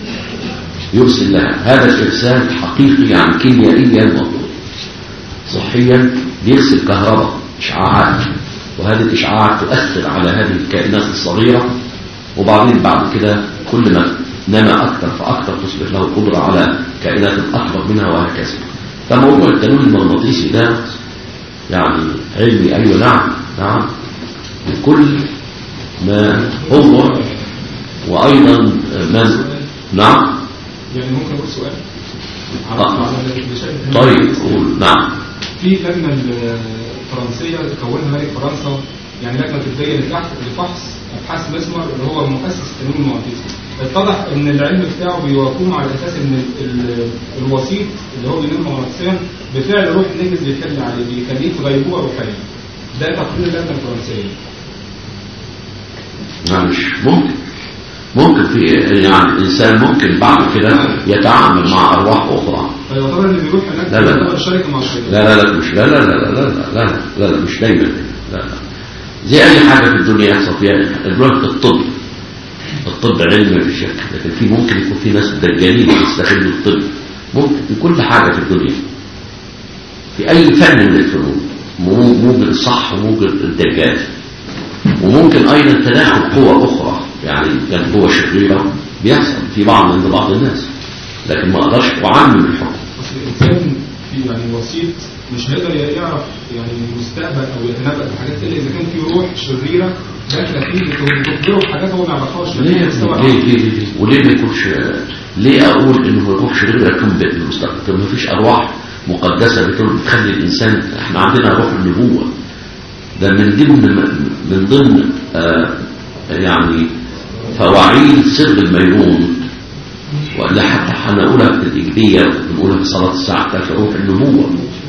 يرسل لها هذا الإرسال حقيقي يعني كيميائيا مطلوب صحيا بيرسل كهرباء إشعاعات وهذه الإشعاعات تؤثر على هذه الكائنات الصغيرة وبعدين بعد كده كل ما نما أكثر فأكثر تصبح له قدرة على كائنات أكبر منها وهكذا فموضوع التنويم المغناطيسي ده يعني علمي أيوة نعم نعم بكل ما هو وأيضا من نعم يعني ممكن اقول سؤال آه. على بشأن- طيب قول نعم في لجنه الفرنسيه كونها ملك فرنسا يعني لجنه طبيه للبحث لفحص ابحاث مسمر اللي هو مؤسس التنويم المغناطيسي اتضح ان العلم بتاعه بيقوم على اساس ان ال- ال- الوسيط اللي هو بينام مغناطيسيا بفعل روح النجس بيخلي عليه بيخليه في غيبوبه روحيه ده تقرير اللجنه الفرنسيه نعم مش ممكن ممكن في يعني الإنسان ممكن بعد كده يتعامل مع أرواح أخرى فيعتبر اللي بيروح هناك لا، لا. يعتبر شركه مع الشيطان لا لا لا مش لا لا لا لا لا لا لا لا, لا مش دايما لا لا زي أي حاجة في الدنيا يحصل فيها دلوقتي الطب الطب علم في شك لكن في ممكن يكون في ناس دجالين يستخدموا الطب ممكن في كل حاجة في الدنيا في أي فن من الفنون مو- موجود الصح وموجود الدجال وممكن أيضا تداخل قوى أخرى يعني كان قوة شريرة بيحصل في بعض عند بعض الناس لكن ما أقدرش أعمم الحكم اصل الانسان في يعني وسيط مش هيقدر يعرف يعني المستقبل او يتنبأ بحاجات الا اذا كان في روح شريره داخله فيه بتخبره بحاجات هو ما يعرفهاش ليه يا ابني؟ ليه ليه ليه ليه وليه ما يكونش ليه اقول انه الروح شريره تنبئ بالمستقبل طب ما فيش ارواح مقدسه بتقول بتخلي الانسان احنا عندنا روح النبوه ده من ضمن من ضمن آه يعني فواعيل سر الميمون ولا حتى هنقولها في الإجبية بنقولها في صلاة الساعة في روح النبوة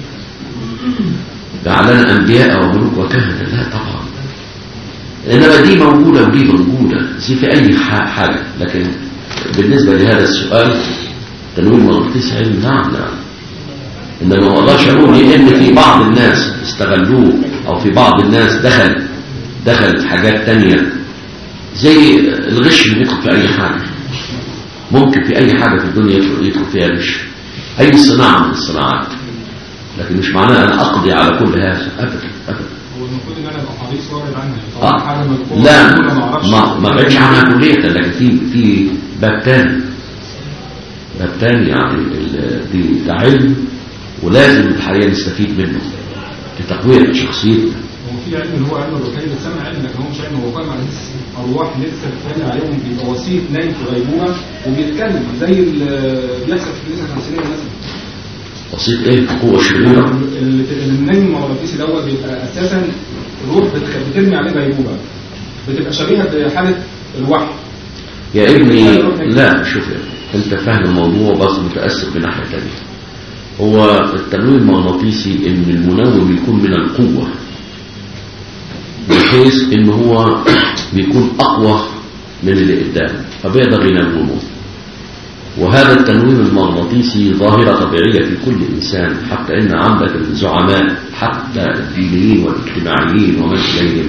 جعلنا أنبياء وملوك وكهنة لا طبعا إنما دي موجودة ودي موجودة زي في أي ح- حاجة لكن بالنسبة لهذا السؤال تنوير مغناطيسي علم نعم نعم إنما ما أقدرش أقول لأن في بعض الناس استغلوه أو في بعض الناس دخل دخل حاجات تانية زي الغش اللي بيدخل في أي حاجة ممكن في أي حاجة في الدنيا يدخل يدخل فيها غش أي صناعة من الصناعات لكن مش معناه أنا أقضي على كل هذا أبدا أبدا هو المفروض ان انا ابقى حريص وابعد عنها يعني آه. طبعا حاجه مذكوره لا مذكورة ما اعرفش ما ما بعدش عنها كلية لكن في في باب تاني باب تاني يعني ال- دي ده علم ولازم الحقيقة نستفيد منه في تقوية شخصيتنا هو في علم اللي هو علم الروحاني بتسمى علم لكن هو مش علم هو قائم على اساس ارواح لسه بتتكلم عليهم بيبقى وسيط نايم في غيبوبه وبيتكلم زي اللي بيحصل في الكنيسه الفلسطينيه مثلا بسيط ايه قوة شريرة ال- النجم المغناطيسي دوت بيبقى اساسا روح بت- بترمي عليه غيبوبه بتبقى شبيهه بحاله الوحي يا ابني لا شوف يا ابني انت فاهم الموضوع بس متأثر بناحية تانية هو التنويم المغناطيسي ان المنوم يكون من القوة بحيث ان هو بيكون اقوى من اللي قدامه فبيقدر ينومه وهذا التنويم المغناطيسي ظاهرة طبيعية في كل إنسان حتى إن عندك الزعماء حتى الدينيين والاجتماعيين ومن إليهم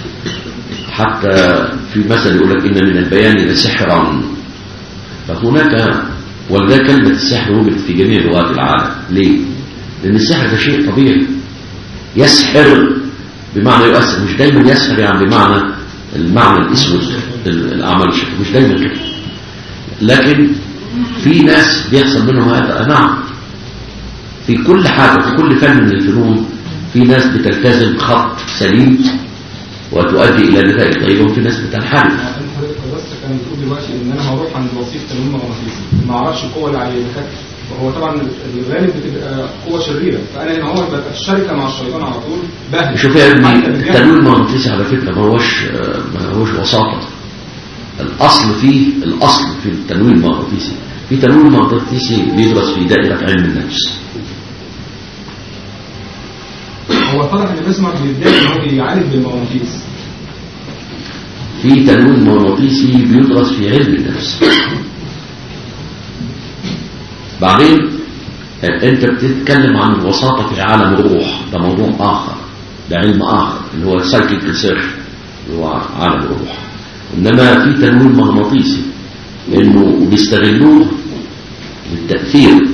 حتى في مثل يقول لك إن من البيان لسحرا فهناك ولذا كلمة السحر وجدت في جميع لغات العالم ليه؟ لأن السحر ده شيء طبيعي يسحر بمعنى يؤثر مش دايما يسحر يعني بمعنى المعنى الاسود الأعمال الشكل مش دايما كده لكن في ناس بيحصل منهم هذا نعم في كل حاجة في كل فن من الفنون في ناس بتلتزم خط سليم وتؤدي إلى نتائج طيبة وفي ناس بتنحرف بس كان بتقول دلوقتي ان انا هروح عند وسيط تنويم مغناطيسي ما اعرفش القوه اللي عليه وهو طبعا الغالب بتبقى قوه شريره فانا هنا هو ببقى في الشركه مع الشيطان على طول بهدل شوف يا ابني حتى الجهل. التنويم المغناطيسي على فكرة ما هوش ما هوش وساطة الأصل فيه الأصل في التنويم المغناطيسي في تنويم مغناطيسي بيدرس في دائرة علم النفس هو اتضح ان بيسمع بيدعي ان هو بيعالج بالمغناطيس في تنويم مغناطيسي بيدرس في علم النفس بعدين انت بتتكلم عن الوساطة في عالم الروح ده موضوع آخر ده علم آخر اللي هو السايكيك ريسيرش اللي هو عالم الروح إنما في تنويم مغناطيسي إنه بيستغلوه للتأثير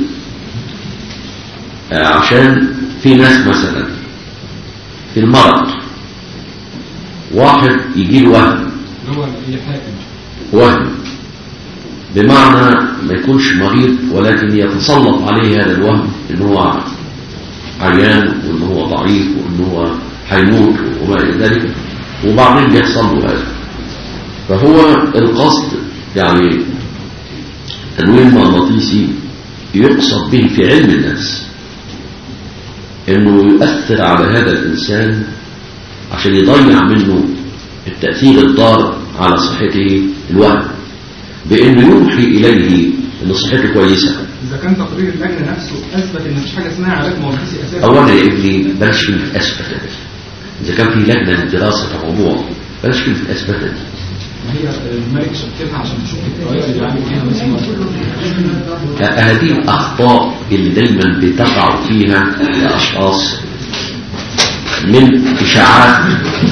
آه، عشان في ناس مثلا في المرض واحد يجي له وهم اللي هو الحاكم وهم بمعنى ما يكونش مريض ولكن يتسلط عليه هذا الوهم ان هو عيان وان هو ضعيف وان هو هيموت وما الى ذلك وبعدين بيحصل له هذا فهو القصد يعني تنويم مغناطيسي يقصد به في علم النفس انه يؤثر على هذا الانسان عشان يضيع منه التأثير الضار على صحته الوهم بانه يوحي اليه ان صحته كويسه اذا كان تقرير اللجنه نفسه اثبت ان مفيش حاجه اسمها علاج مغناطيسي اساسا اولا يا ابني بلاش كلمه اثبت دي. اذا كان في لجنه لدراسه موضوع بلاش كلمه اثبت دي ما هي الملك شكلها عشان تشوف الطريقه اللي بيعمل فيها مثلا هذه الأخطاء اللي دايما بتقع فيها الأشخاص من إشاعات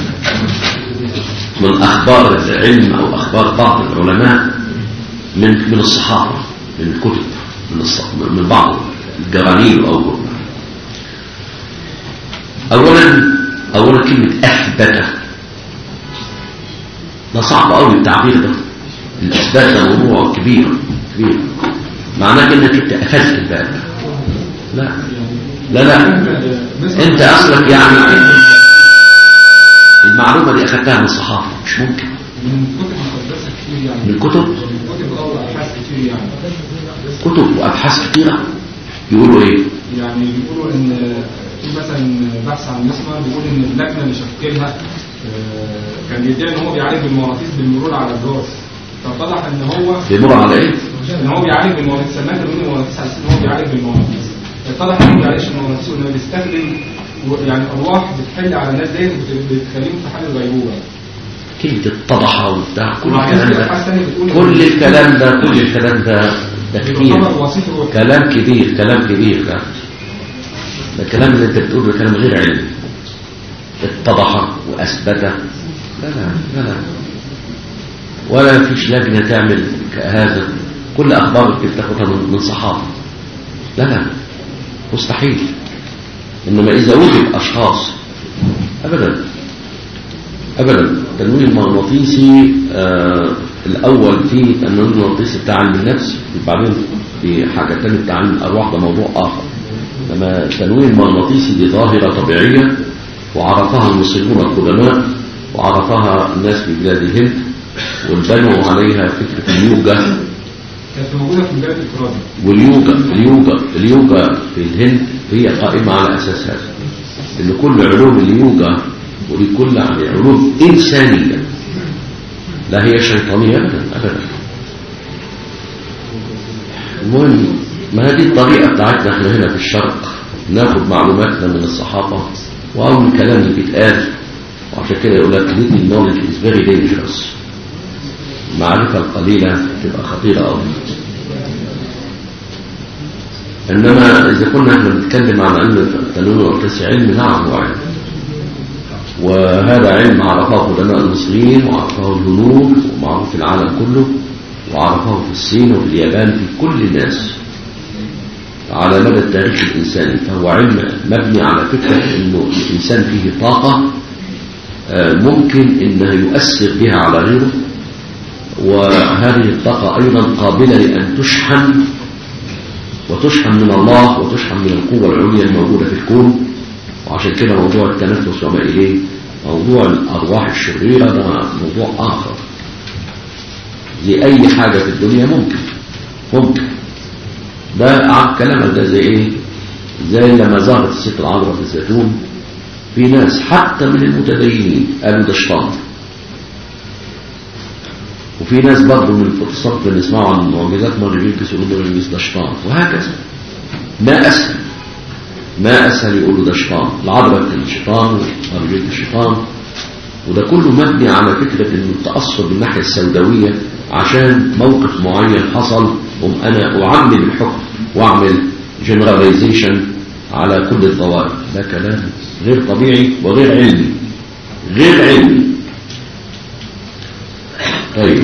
من أخبار العلم أو أخبار بعض العلماء من من الصحابة من الكتب من, الص- من بعض الجرانين أو أولا أولا كلمة أثبت ده صعب قوي التعبير ده الإثبات ده موضوع كبير كبير معناه انك انت اخذت الباب لا لا لا انت اصلك يعني المعلومة دي اخذتها من الصحافة مش ممكن من كتب مقدسه كتير يعني من كتب من كتب او ابحاث كتير يعني كتب وابحاث كتيرة يقولوا ايه يعني بيقولوا ان في مثلا بحث عن مسمار بيقول ان اللجنه اللي شكلها آه، كان بيدعي ان هو بيعالج بالمغناطيس بالمرور على الراس فاتضح ان هو بيمر على ايه ان هو بيعالج بالمغناطيس سماه تنويم المغناطيس على اساس ان هو بيعالج بالمغناطيس اتضح ان هو ما بيعالجش بالمغناطيس وانه بيستخدم و- يعني ارواح بتحل على الناس ديت وبت- بتخليهم في حاله غيبوبه كلمة اتضح وبتاع كل وبعدين الكلام في أبحاث ده تانية بتقول إن كل الكلام ده كل الكلام ده ده كتير يعتبر وسيط الروح كلام كبير كلام كبير ده ده الكلام اللي انت بتقوله ده كلام غير علمي اتضح واثبت لا لا لا لا ولا فيش لجنه تعمل هذا كل اخبارك بتاخدها من من صحافه لا لا مستحيل انما اذا وجد اشخاص ابدا ابدا التنويم المغناطيسي آه الاول في التنويم المغناطيسي بتاع علم النفس وبعدين في حاجه ثانيه بتاع علم الارواح ده موضوع اخر لما التنويم المغناطيسي دي ظاهره طبيعيه وعرفها المصريون القدماء وعرفها الناس في بلاد الهند وانبنوا عليها فكره اليوجا كانت موجوده في بلاد الفرازه واليوجا اليوجا اليوجا في الهند هي قائمة على أساس هذا إن كل علوم اليوجا ودي كل يعني علوم إنسانية لا هي شيطانية أبدا أبدا المهم ما هذه الطريقة بتاعتنا احنا هنا في الشرق ناخد معلوماتنا من الصحابة وأول الكلام اللي بيتقال وعشان كده يقول لك little knowledge is very dangerous المعرفة القليلة تبقى خطيرة أوي إنما إذا كنا احنا بنتكلم عن علم التنوير والقياس علم نعم هو علم وهذا علم عرفه قدماء المصريين وعرفه الهنود ومعروف في العالم كله وعرفه في الصين وفي اليابان في كل الناس على مدى التاريخ الإنساني فهو علم مبني على فكرة أنه الإنسان فيه طاقة ممكن أنه يؤثر بها على غيره وهذه الطاقة أيضا قابلة لأن تشحن وتشحن من الله وتشحن من القوة العليا الموجودة في الكون وعشان كده موضوع التنفس وما إليه موضوع الأرواح الشريرة ده موضوع آخر لأي حاجة في الدنيا ممكن ممكن ده كلامك ده زي ايه زي لما ظهرت الست العذراء في الزيتون في ناس حتى من المتدينين قالوا ده شيطان وفي ناس برضه من البروتستانت اللي يسمعوا عن معجزات مارجريتس يقولوا ده شيطان وهكذا ما اسهل ما اسهل يقولوا ده شيطان العذراء كان شيطان ومارجريتس شيطان وده كله مبني على فكرة انه التأثر بالناحية السوداوية عشان موقف معين حصل قم انا اعمم الحكم واعمل جنراليزيشن على كل الطوائف ده كلام غير طبيعي وغير علمي غير علمي طيب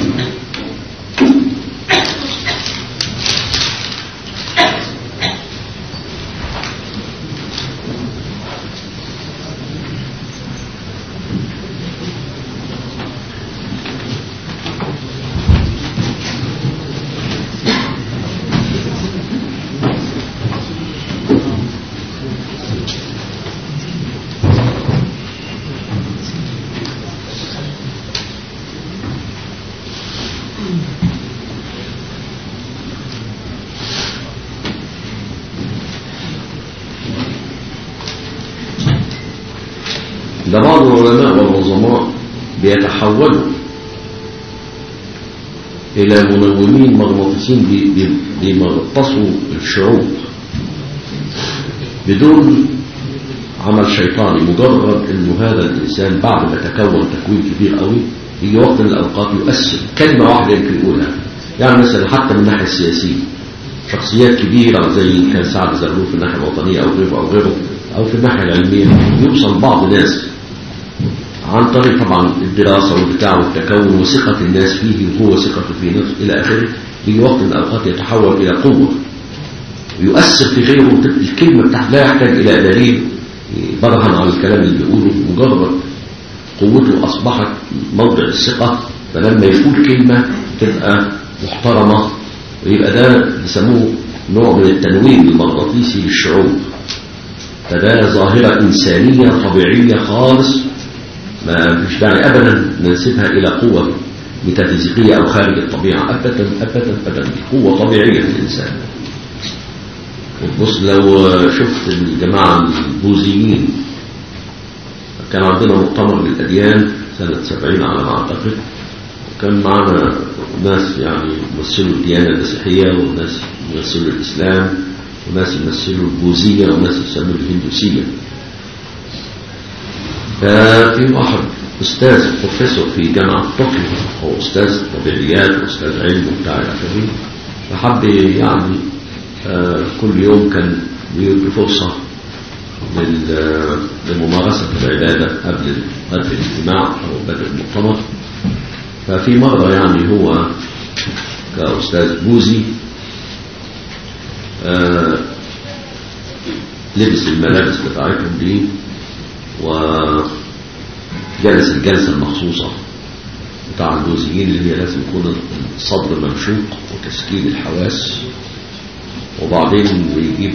ده بعض العلماء والعظماء بيتحولوا إلى منومين مغناطيسين بيمغطسوا الشعوب بدون عمل شيطاني مجرد انه هذا الانسان بعد ما تكون تكوين كبير قوي يجي وقت من الاوقات يؤثر كلمه واحده يمكن يقولها يعني مثلا حتى من الناحيه السياسيه شخصيات كبيره زي كان سعد زغلول في الناحيه الوطنيه او غيره او غيره او في الناحيه العلميه يوصل بعض الناس عن طريق طبعا الدراسة والبتاع والتكون وثقة الناس فيه وهو ثقته في نفسه إلى آخره يجي وقت من الأوقات يتحول إلى قوة ويؤثر في غيره الكلمة بتاعته لا يحتاج إلى دليل برهن على الكلام اللي بيقوله مجرد قوته أصبحت موضع الثقة فلما يقول كلمة تبقى محترمة ويبقى ده بيسموه نوع من التنويم المغناطيسي للشعوب فده ظاهرة إنسانية طبيعية خالص ما فيش داعي ابدا ننسبها الى قوه ميتافيزيقيه او خارج الطبيعه ابدا ابدا ابدا قوه طبيعيه في الانسان وتبص لو شفت الجماعه البوذيين كان عندنا مؤتمر للاديان سنه 70 على ما اعتقد وكان معنا ناس يعني يمثلوا الديانه المسيحيه وناس يمثلوا الاسلام وناس يمثلوا البوذيه وناس يسموا الهندوسيه ففي واحد أستاذ بروفيسور في جامعة طوكيو هو أستاذ طبيعيات وأستاذ علم وبتاع إلى آخره فحب يعني آه كل يوم كان بيدي فرصة لممارسة العبادة قبل بدء الاجتماع أو بدء المؤتمر ففي مرة يعني هو كأستاذ بوذي آه لبس الملابس بتاعتهم دي وجلس الجلسة المخصوصة بتاع البوذيين اللي هي لازم يكون الصدر ممشوق وتسكين الحواس وبعدين بيجيب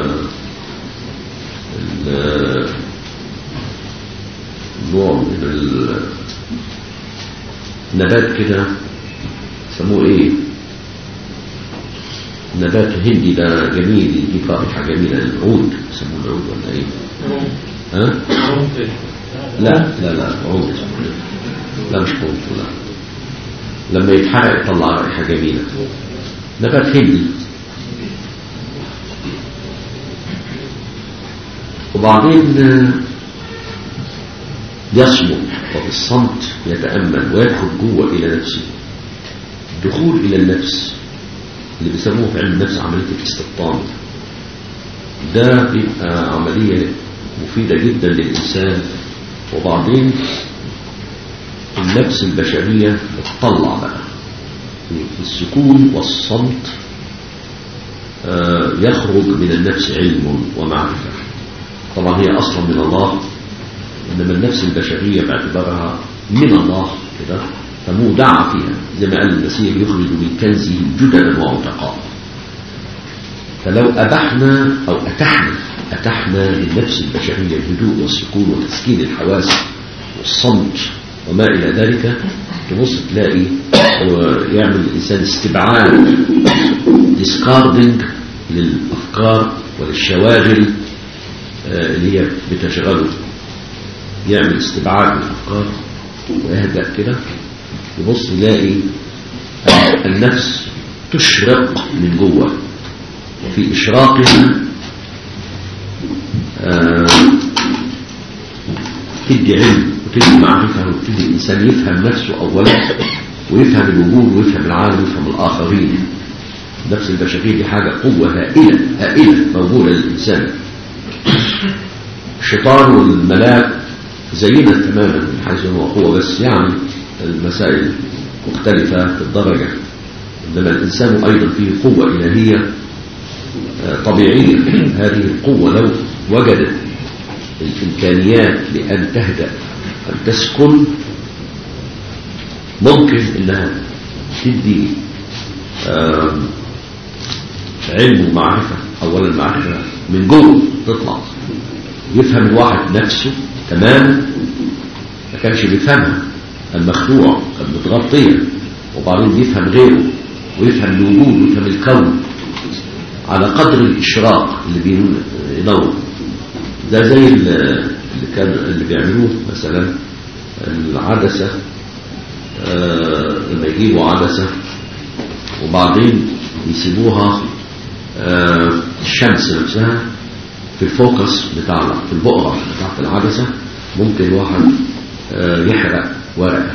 نوع من النبات كده يسموه ايه نبات هندي ده جميل يجيب رائحة جميلة العود يسموه العود ولا ايه ها؟ لا لا لا عود لا مش عود لا لما يتحرق يطلع رائحة جميلة نبات هندي وبعدين آه، يصمت وبالصمت يتأمل ويدخل جوه إلى نفسه دخول إلى النفس اللي بيسموه في علم النفس عملية الاستبطان ده بيبقى عملية مفيدة جدا للإنسان وبعدين النفس البشرية بتطلع بقى في السكون والصمت آه، يخرج من النفس علم ومعرفة طبعا هي أصلا من الله إنما النفس البشرية باعتبارها من الله كده فمودعة فيها زي ما قال المسيح يخرج من كنزه جدلا وعتقاء فلو أبحنا أو أتحنا أتحنا للنفس البشرية الهدوء والسكون وتسكين الحواس والصمت وما إلى ذلك تبص تلاقي يعمل الإنسان استبعاد ديسكاردنج للأفكار وللشواغل آه، اللي هي بتشغله يعمل استبعاد للأفكار ويهدأ كده يبص يلاقي النفس تشرق من جوه وفي إشراقها آه، تدي علم وتدي معرفة وتدي الإنسان يفهم نفسه أولا ويفهم الوجود ويفهم العالم ويفهم الآخرين النفس البشرية دي حاجة قوة هائلة هائلة موجودة للإنسان الشيطان والملاك زينا تماما من حيث هو قوة بس يعني المسائل مختلفة في الدرجة إنما الإنسان أيضا فيه قوة إلهية آه، طبيعية هذه القوة لو وجدت الإمكانيات لأن تهدأ أن تسكن ممكن إنها تدي آم، علم ومعرفة أولا معرفة من جوه تطلع يفهم الواحد نفسه تماما ما كانش بيفهمها المخدوع كان متغطية وبعدين يفهم غيره ويفهم الوجود ويفهم الكون على قدر الإشراق اللي بينور ده زي ال- اللي كان اللي بيعملوه مثلا العدسة آه، لما يجيبوا عدسة وبعدين يسيبوها آه، الشمس نفسها في الفوكس بتاع في البقرة بتاعت العدسة ممكن واحد آه، يحرق ورقة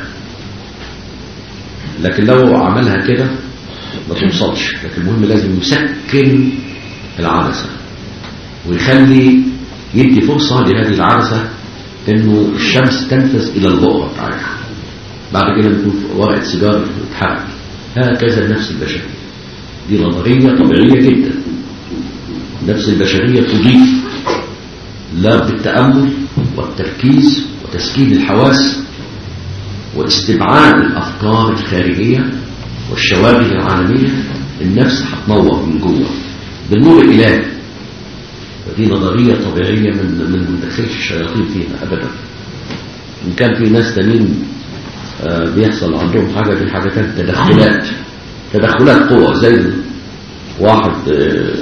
لكن لو عملها كده ما توصلش لكن المهم لازم يسكن العدسة ويخلي يدي فرصة لهذه العدسة انه الشمس تنفذ الى البقرة بتاعتها بعد كده نكون ورقة سيجارة تتحرك هكذا النفس البشرية دي نظرية طبيعية جدا النفس البشرية تضيف لا بالتأمل والتركيز وتسكين الحواس واستبعاد الأفكار الخارجية والشواغل العالمية النفس هتنور من جوه بالنور الإلهي ودي نظرية طبيعية من من ما ندخلش الشياطين فيها أبدا إن كان في ناس تانيين آه، بيحصل عندهم حاجة دي حاجة تانية تدخلات تدخلات قوة زي واحد آه،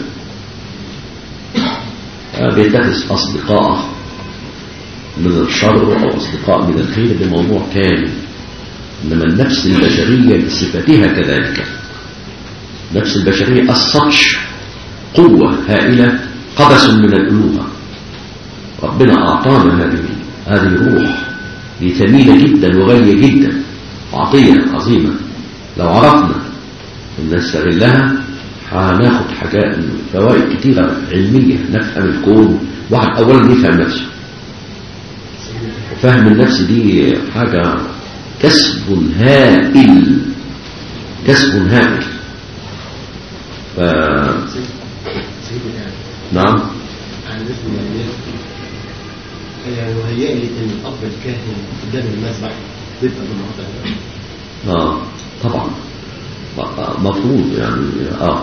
آه، بيتخذ أصدقاء من الشر أو أصدقاء من الخير بموضوع كامل إنما النفس البشرية بصفتها كذلك النفس البشرية السطش قوة هائلة قبس من الألوهة ربنا أعطانا هذه هذه الروح دي ثمينة جدا وغالية جدا وعطية عظيمة لو عرفنا أن نستغلها هناخد حاجات فوائد كتيرة علمية نفهم الكون واحد أولا يفهم نفسه وفهم النفس دي حاجة كسب هائل كسب هائل ف... نعم عن اسم الناس يعني مهيئ لي ان الاب الكاهن قدام المسبح يبقى بالموضع ده اه طبعا م- مفروض يعني اه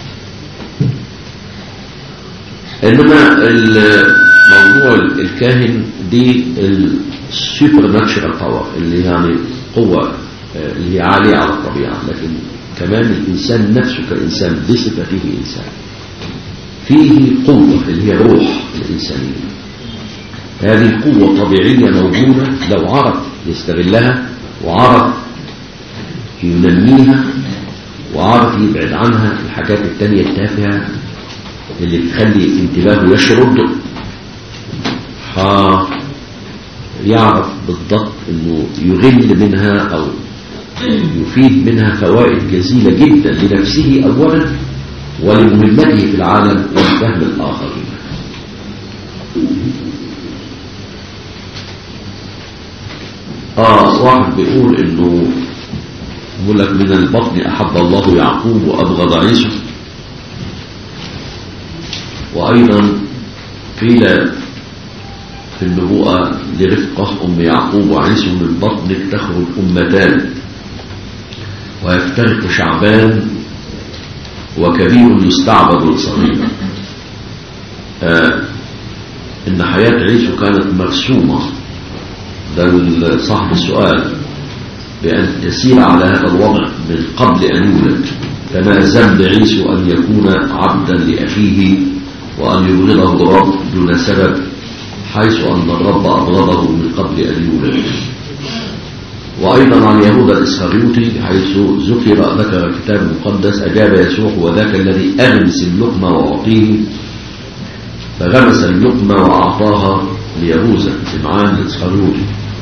انما الموضوع الكاهن دي السوبر ناتشرال باور اللي يعني قوة آه، اللي هي عالية على الطبيعة لكن كمان الإنسان نفسه كإنسان بصفته إنسان فيه قوة اللي هي روح الإنسانية هذه قوة طبيعية موجودة لو عرف يستغلها وعرف ينميها وعرف يبعد عنها الحاجات التانية التافهة اللي بتخلي انتباهه يشرد يعرف بالضبط انه يغل منها او يفيد منها فوائد جزيلة جدا لنفسه اولا ولمهمته في العالم والفهم الاخرين اه واحد بيقول انه يقول لك من البطن احب الله يعقوب وابغض عيسو وايضا قيل في النبوءة لرفقة أم يعقوب وعيسو من بطنك تخرج أمتان ويفترق شعبان وكبير يستعبد الصغير آه إن حياة عيسو كانت مرسومة ده صاحب السؤال بأن تسير على هذا الوضع من قبل أن يولد كما ذنب عيسو أن يكون عبدا لأخيه وأن يبغضه الرب دون سبب حيث أن الرب أبغضه من قبل أن يولد وأيضا عن يهوذا الإسخريوطي حيث ذكر ذكر الكتاب المقدس أجاب يسوع وذاك الذي أغمس اللقمة وأعطيه فغمس اللقمة وأعطاها ليهوذا سمعان الإسخريوطي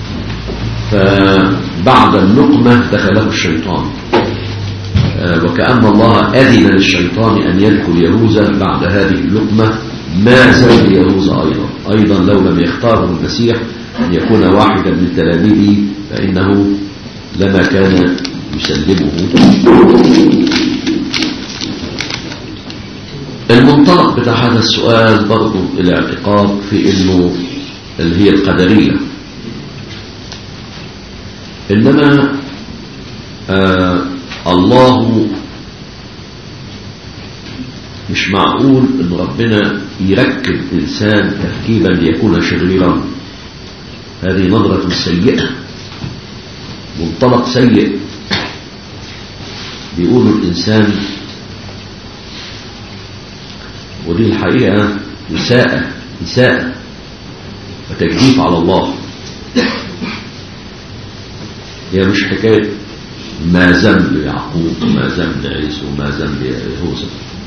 فبعد اللقمة دخله الشيطان وكأن الله أذن للشيطان أن يدخل يهوذا بعد هذه اللقمة ما زال يهوذا أيضا أيضا لو لم يختاره المسيح أن يكون واحدا من تلاميذه فإنه لما كان يسلمه المنطلق بتاع هذا السؤال برضو الاعتقاد في انه اللي هي القدرية انما آه الله مش معقول ان ربنا يركب انسان تركيبا ليكون شريرا هذه نظرة سيئة منطلق سيء بيقولوا الانسان ودي الحقيقة إساءة إساءة وتجديف على الله هي مش حكاية ما ذنب يعقوب وما ذنب عيسى وما ذنب يهوذا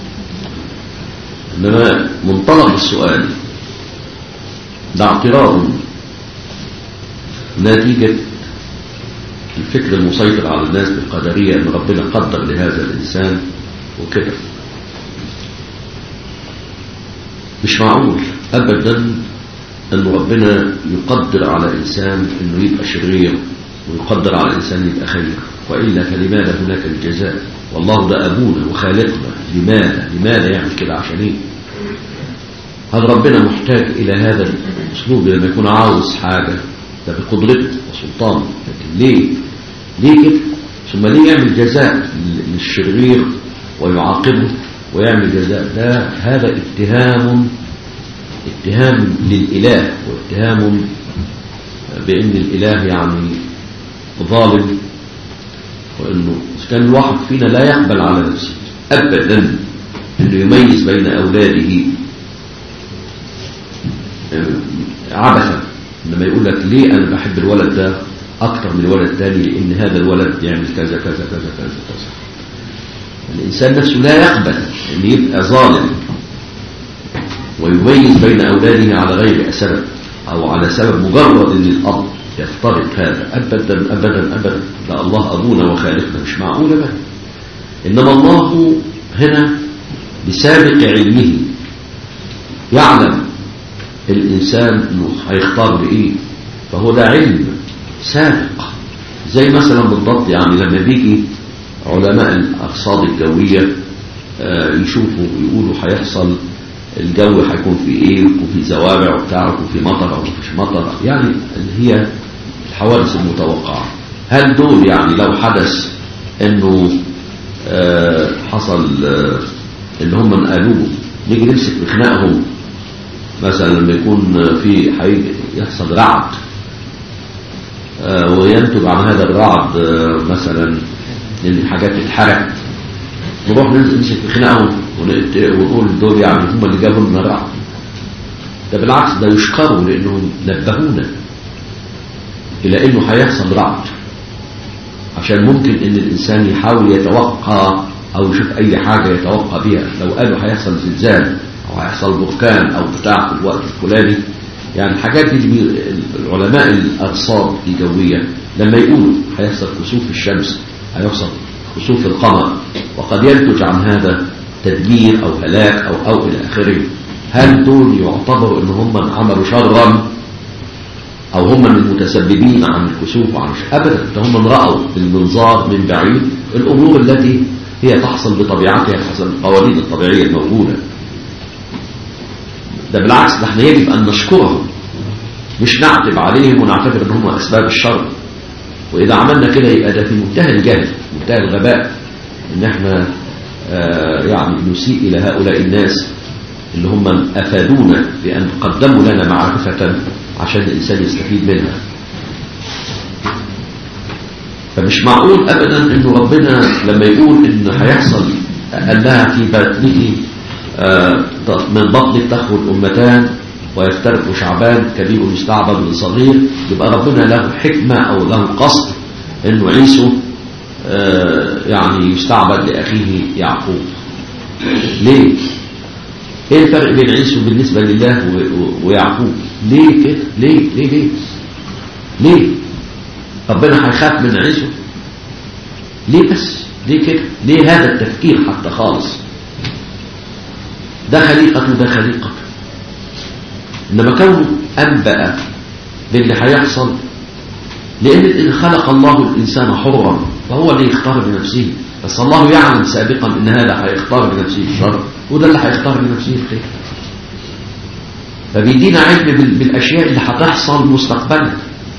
إنما منطلق السؤال ده اعتراض نتيجة الفكر المسيطر على الناس بالقدرية أن ربنا قدر لهذا الإنسان وكده مش معقول أبدا أن ربنا يقدر على إنسان أنه يبقى شرير ويقدر على إنسان يبقى خير وإلا فلماذا هناك الجزاء والله ده أبونا وخالقنا لماذا لماذا يعمل كده عشان إيه هل ربنا محتاج إلى هذا الأسلوب لما يكون عاوز حاجة ده بقدرته وسلطانه لكن ليه ليه كده ثم ليه يعمل جزاء للشرير ويعاقبه ويعمل جزاء ده هذا اتهام اتهام للإله واتهام بأن الإله يعني ظالم وأنه كان الواحد فينا لا يقبل على نفسه أبدا أنه يميز بين أولاده عبثا لما يقول لك ليه أنا بحب الولد ده أكتر من الولد الثاني لأن هذا الولد يعمل كذا كذا كذا كذا كذا الإنسان نفسه لا يقبل أن يبقى ظالم ويميز بين أولاده على غير سبب أو على سبب مجرد أن الأب يفترض هذا أبدا أبدا أبدا لا الله أبونا وخالقنا مش معقولة بقى إنما الله هنا بسابق علمه يعلم الإنسان أنه هيختار بإيه فهو ده علم سابق زي مثلا بالضبط يعني لما بيجي علماء الأرصاد الجوية يشوفوا يقولوا هيحصل الجو هيكون في ايه ويكون في زوابع وبتاع ويكون في مطر او مفيش مطر يعني اللي هي الحوادث المتوقعة هل دول يعني لو حدث انه آه حصل آه ان هم نقلوه نيجي نمسك بخناقهم مثلا لما يكون في يحصل رعد آه وينتج عن هذا الرعد مثلا ان حاجات تتحرق نروح نمسك في خناقهم ونقول دول يعني هم اللي جابوا لنا الرعد ده بالعكس ده يشكروا لانهم نبهونا الى انه هيحصل رعد عشان ممكن ان الانسان يحاول يتوقع او يشوف اي حاجة يتوقع بيها لو قالوا هيحصل زلزال او هيحصل بركان او بتاع في الوقت الفلاني يعني الحاجات دي اللي بي- العلماء الأرصاد الجوية لما يقولوا هيحصل كسوف الشمس هيحصل كسوف القمر وقد ينتج عن هذا تدمير أو هلاك أو أو إلى آخره هل دول يعتبروا إن هم عملوا شرا أو هم من المتسببين عن الكسوف وعن الش- أبدا ده هم رأوا بالمنظار من بعيد الأمور التي هي تحصل بطبيعتها حسب القوانين الطبيعية الموجودة ده بالعكس ده احنا يجب أن نشكرهم مش نعتب عليهم ونعتبر ان هم أسباب الشر وإذا عملنا كده يبقى ده في منتهى الجهل منتهى الغباء إن احنا آه يعني نسيء إلى هؤلاء الناس اللي هم أفادونا بأن قدموا لنا معرفة عشان الإنسان يستفيد منها فمش معقول أبدا إنه ربنا لما يقول إن هيحصل قال لها في بطنه آه، من بطنك تخرج أمتان ويفترق شعبان كبير يستعبد من صغير يبقى ربنا له حكمة أو له قصد إنه عيسو آه، يعني يستعبد لأخيه يعقوب ليه؟ ايه الفرق بين عيسو بالنسبة لله و- و- ويعقوب ليه كده ليه ليه ليه ليه ربنا هيخاف من عيسو ليه بس ليه كده ليه هذا التفكير حتى خالص ده خليقته ده خليقته انما كونه انبأ باللي هيحصل لان إن خلق الله الانسان حرا فهو اللي يختار بنفسه بس الله يعلم سابقا ان هذا هيختار بنفسه الشر وده اللي هيختار بنفسه الخير فبيدينا علم بال- بالاشياء اللي هتحصل مستقبلا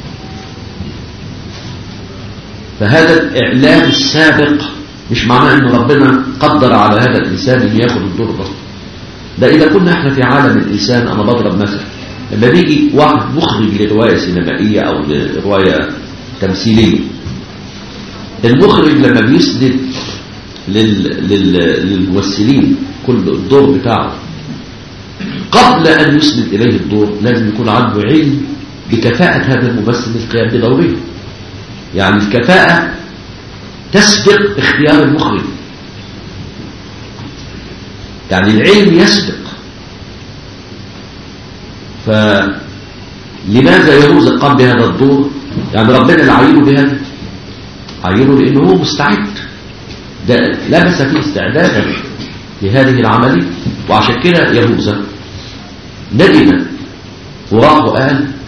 فهذا الاعلام السابق مش معناه ان ربنا قدر على هذا الانسان ان ياخد الدور ده ده اذا كنا احنا في عالم الانسان انا بضرب مثل لما بيجي واحد مخرج لروايه سينمائيه او لروايه تمثيليه المخرج لما بيسند لل... لل... للممثلين كل الدور بتاعه قبل ان يسند اليه الدور لازم يكون عنده علم بكفاءة هذا الممثل للقيام بدوره يعني الكفاءة تسبق اختيار المخرج يعني العلم يسبق فلماذا يهوذا قام بهذا الدور يعني ربنا اللي عينه بهذا عينه لانه هو مستعد ده لبس فيه استعدادا لهذه العملية وعشان كده يهوذا ندم وراح وقال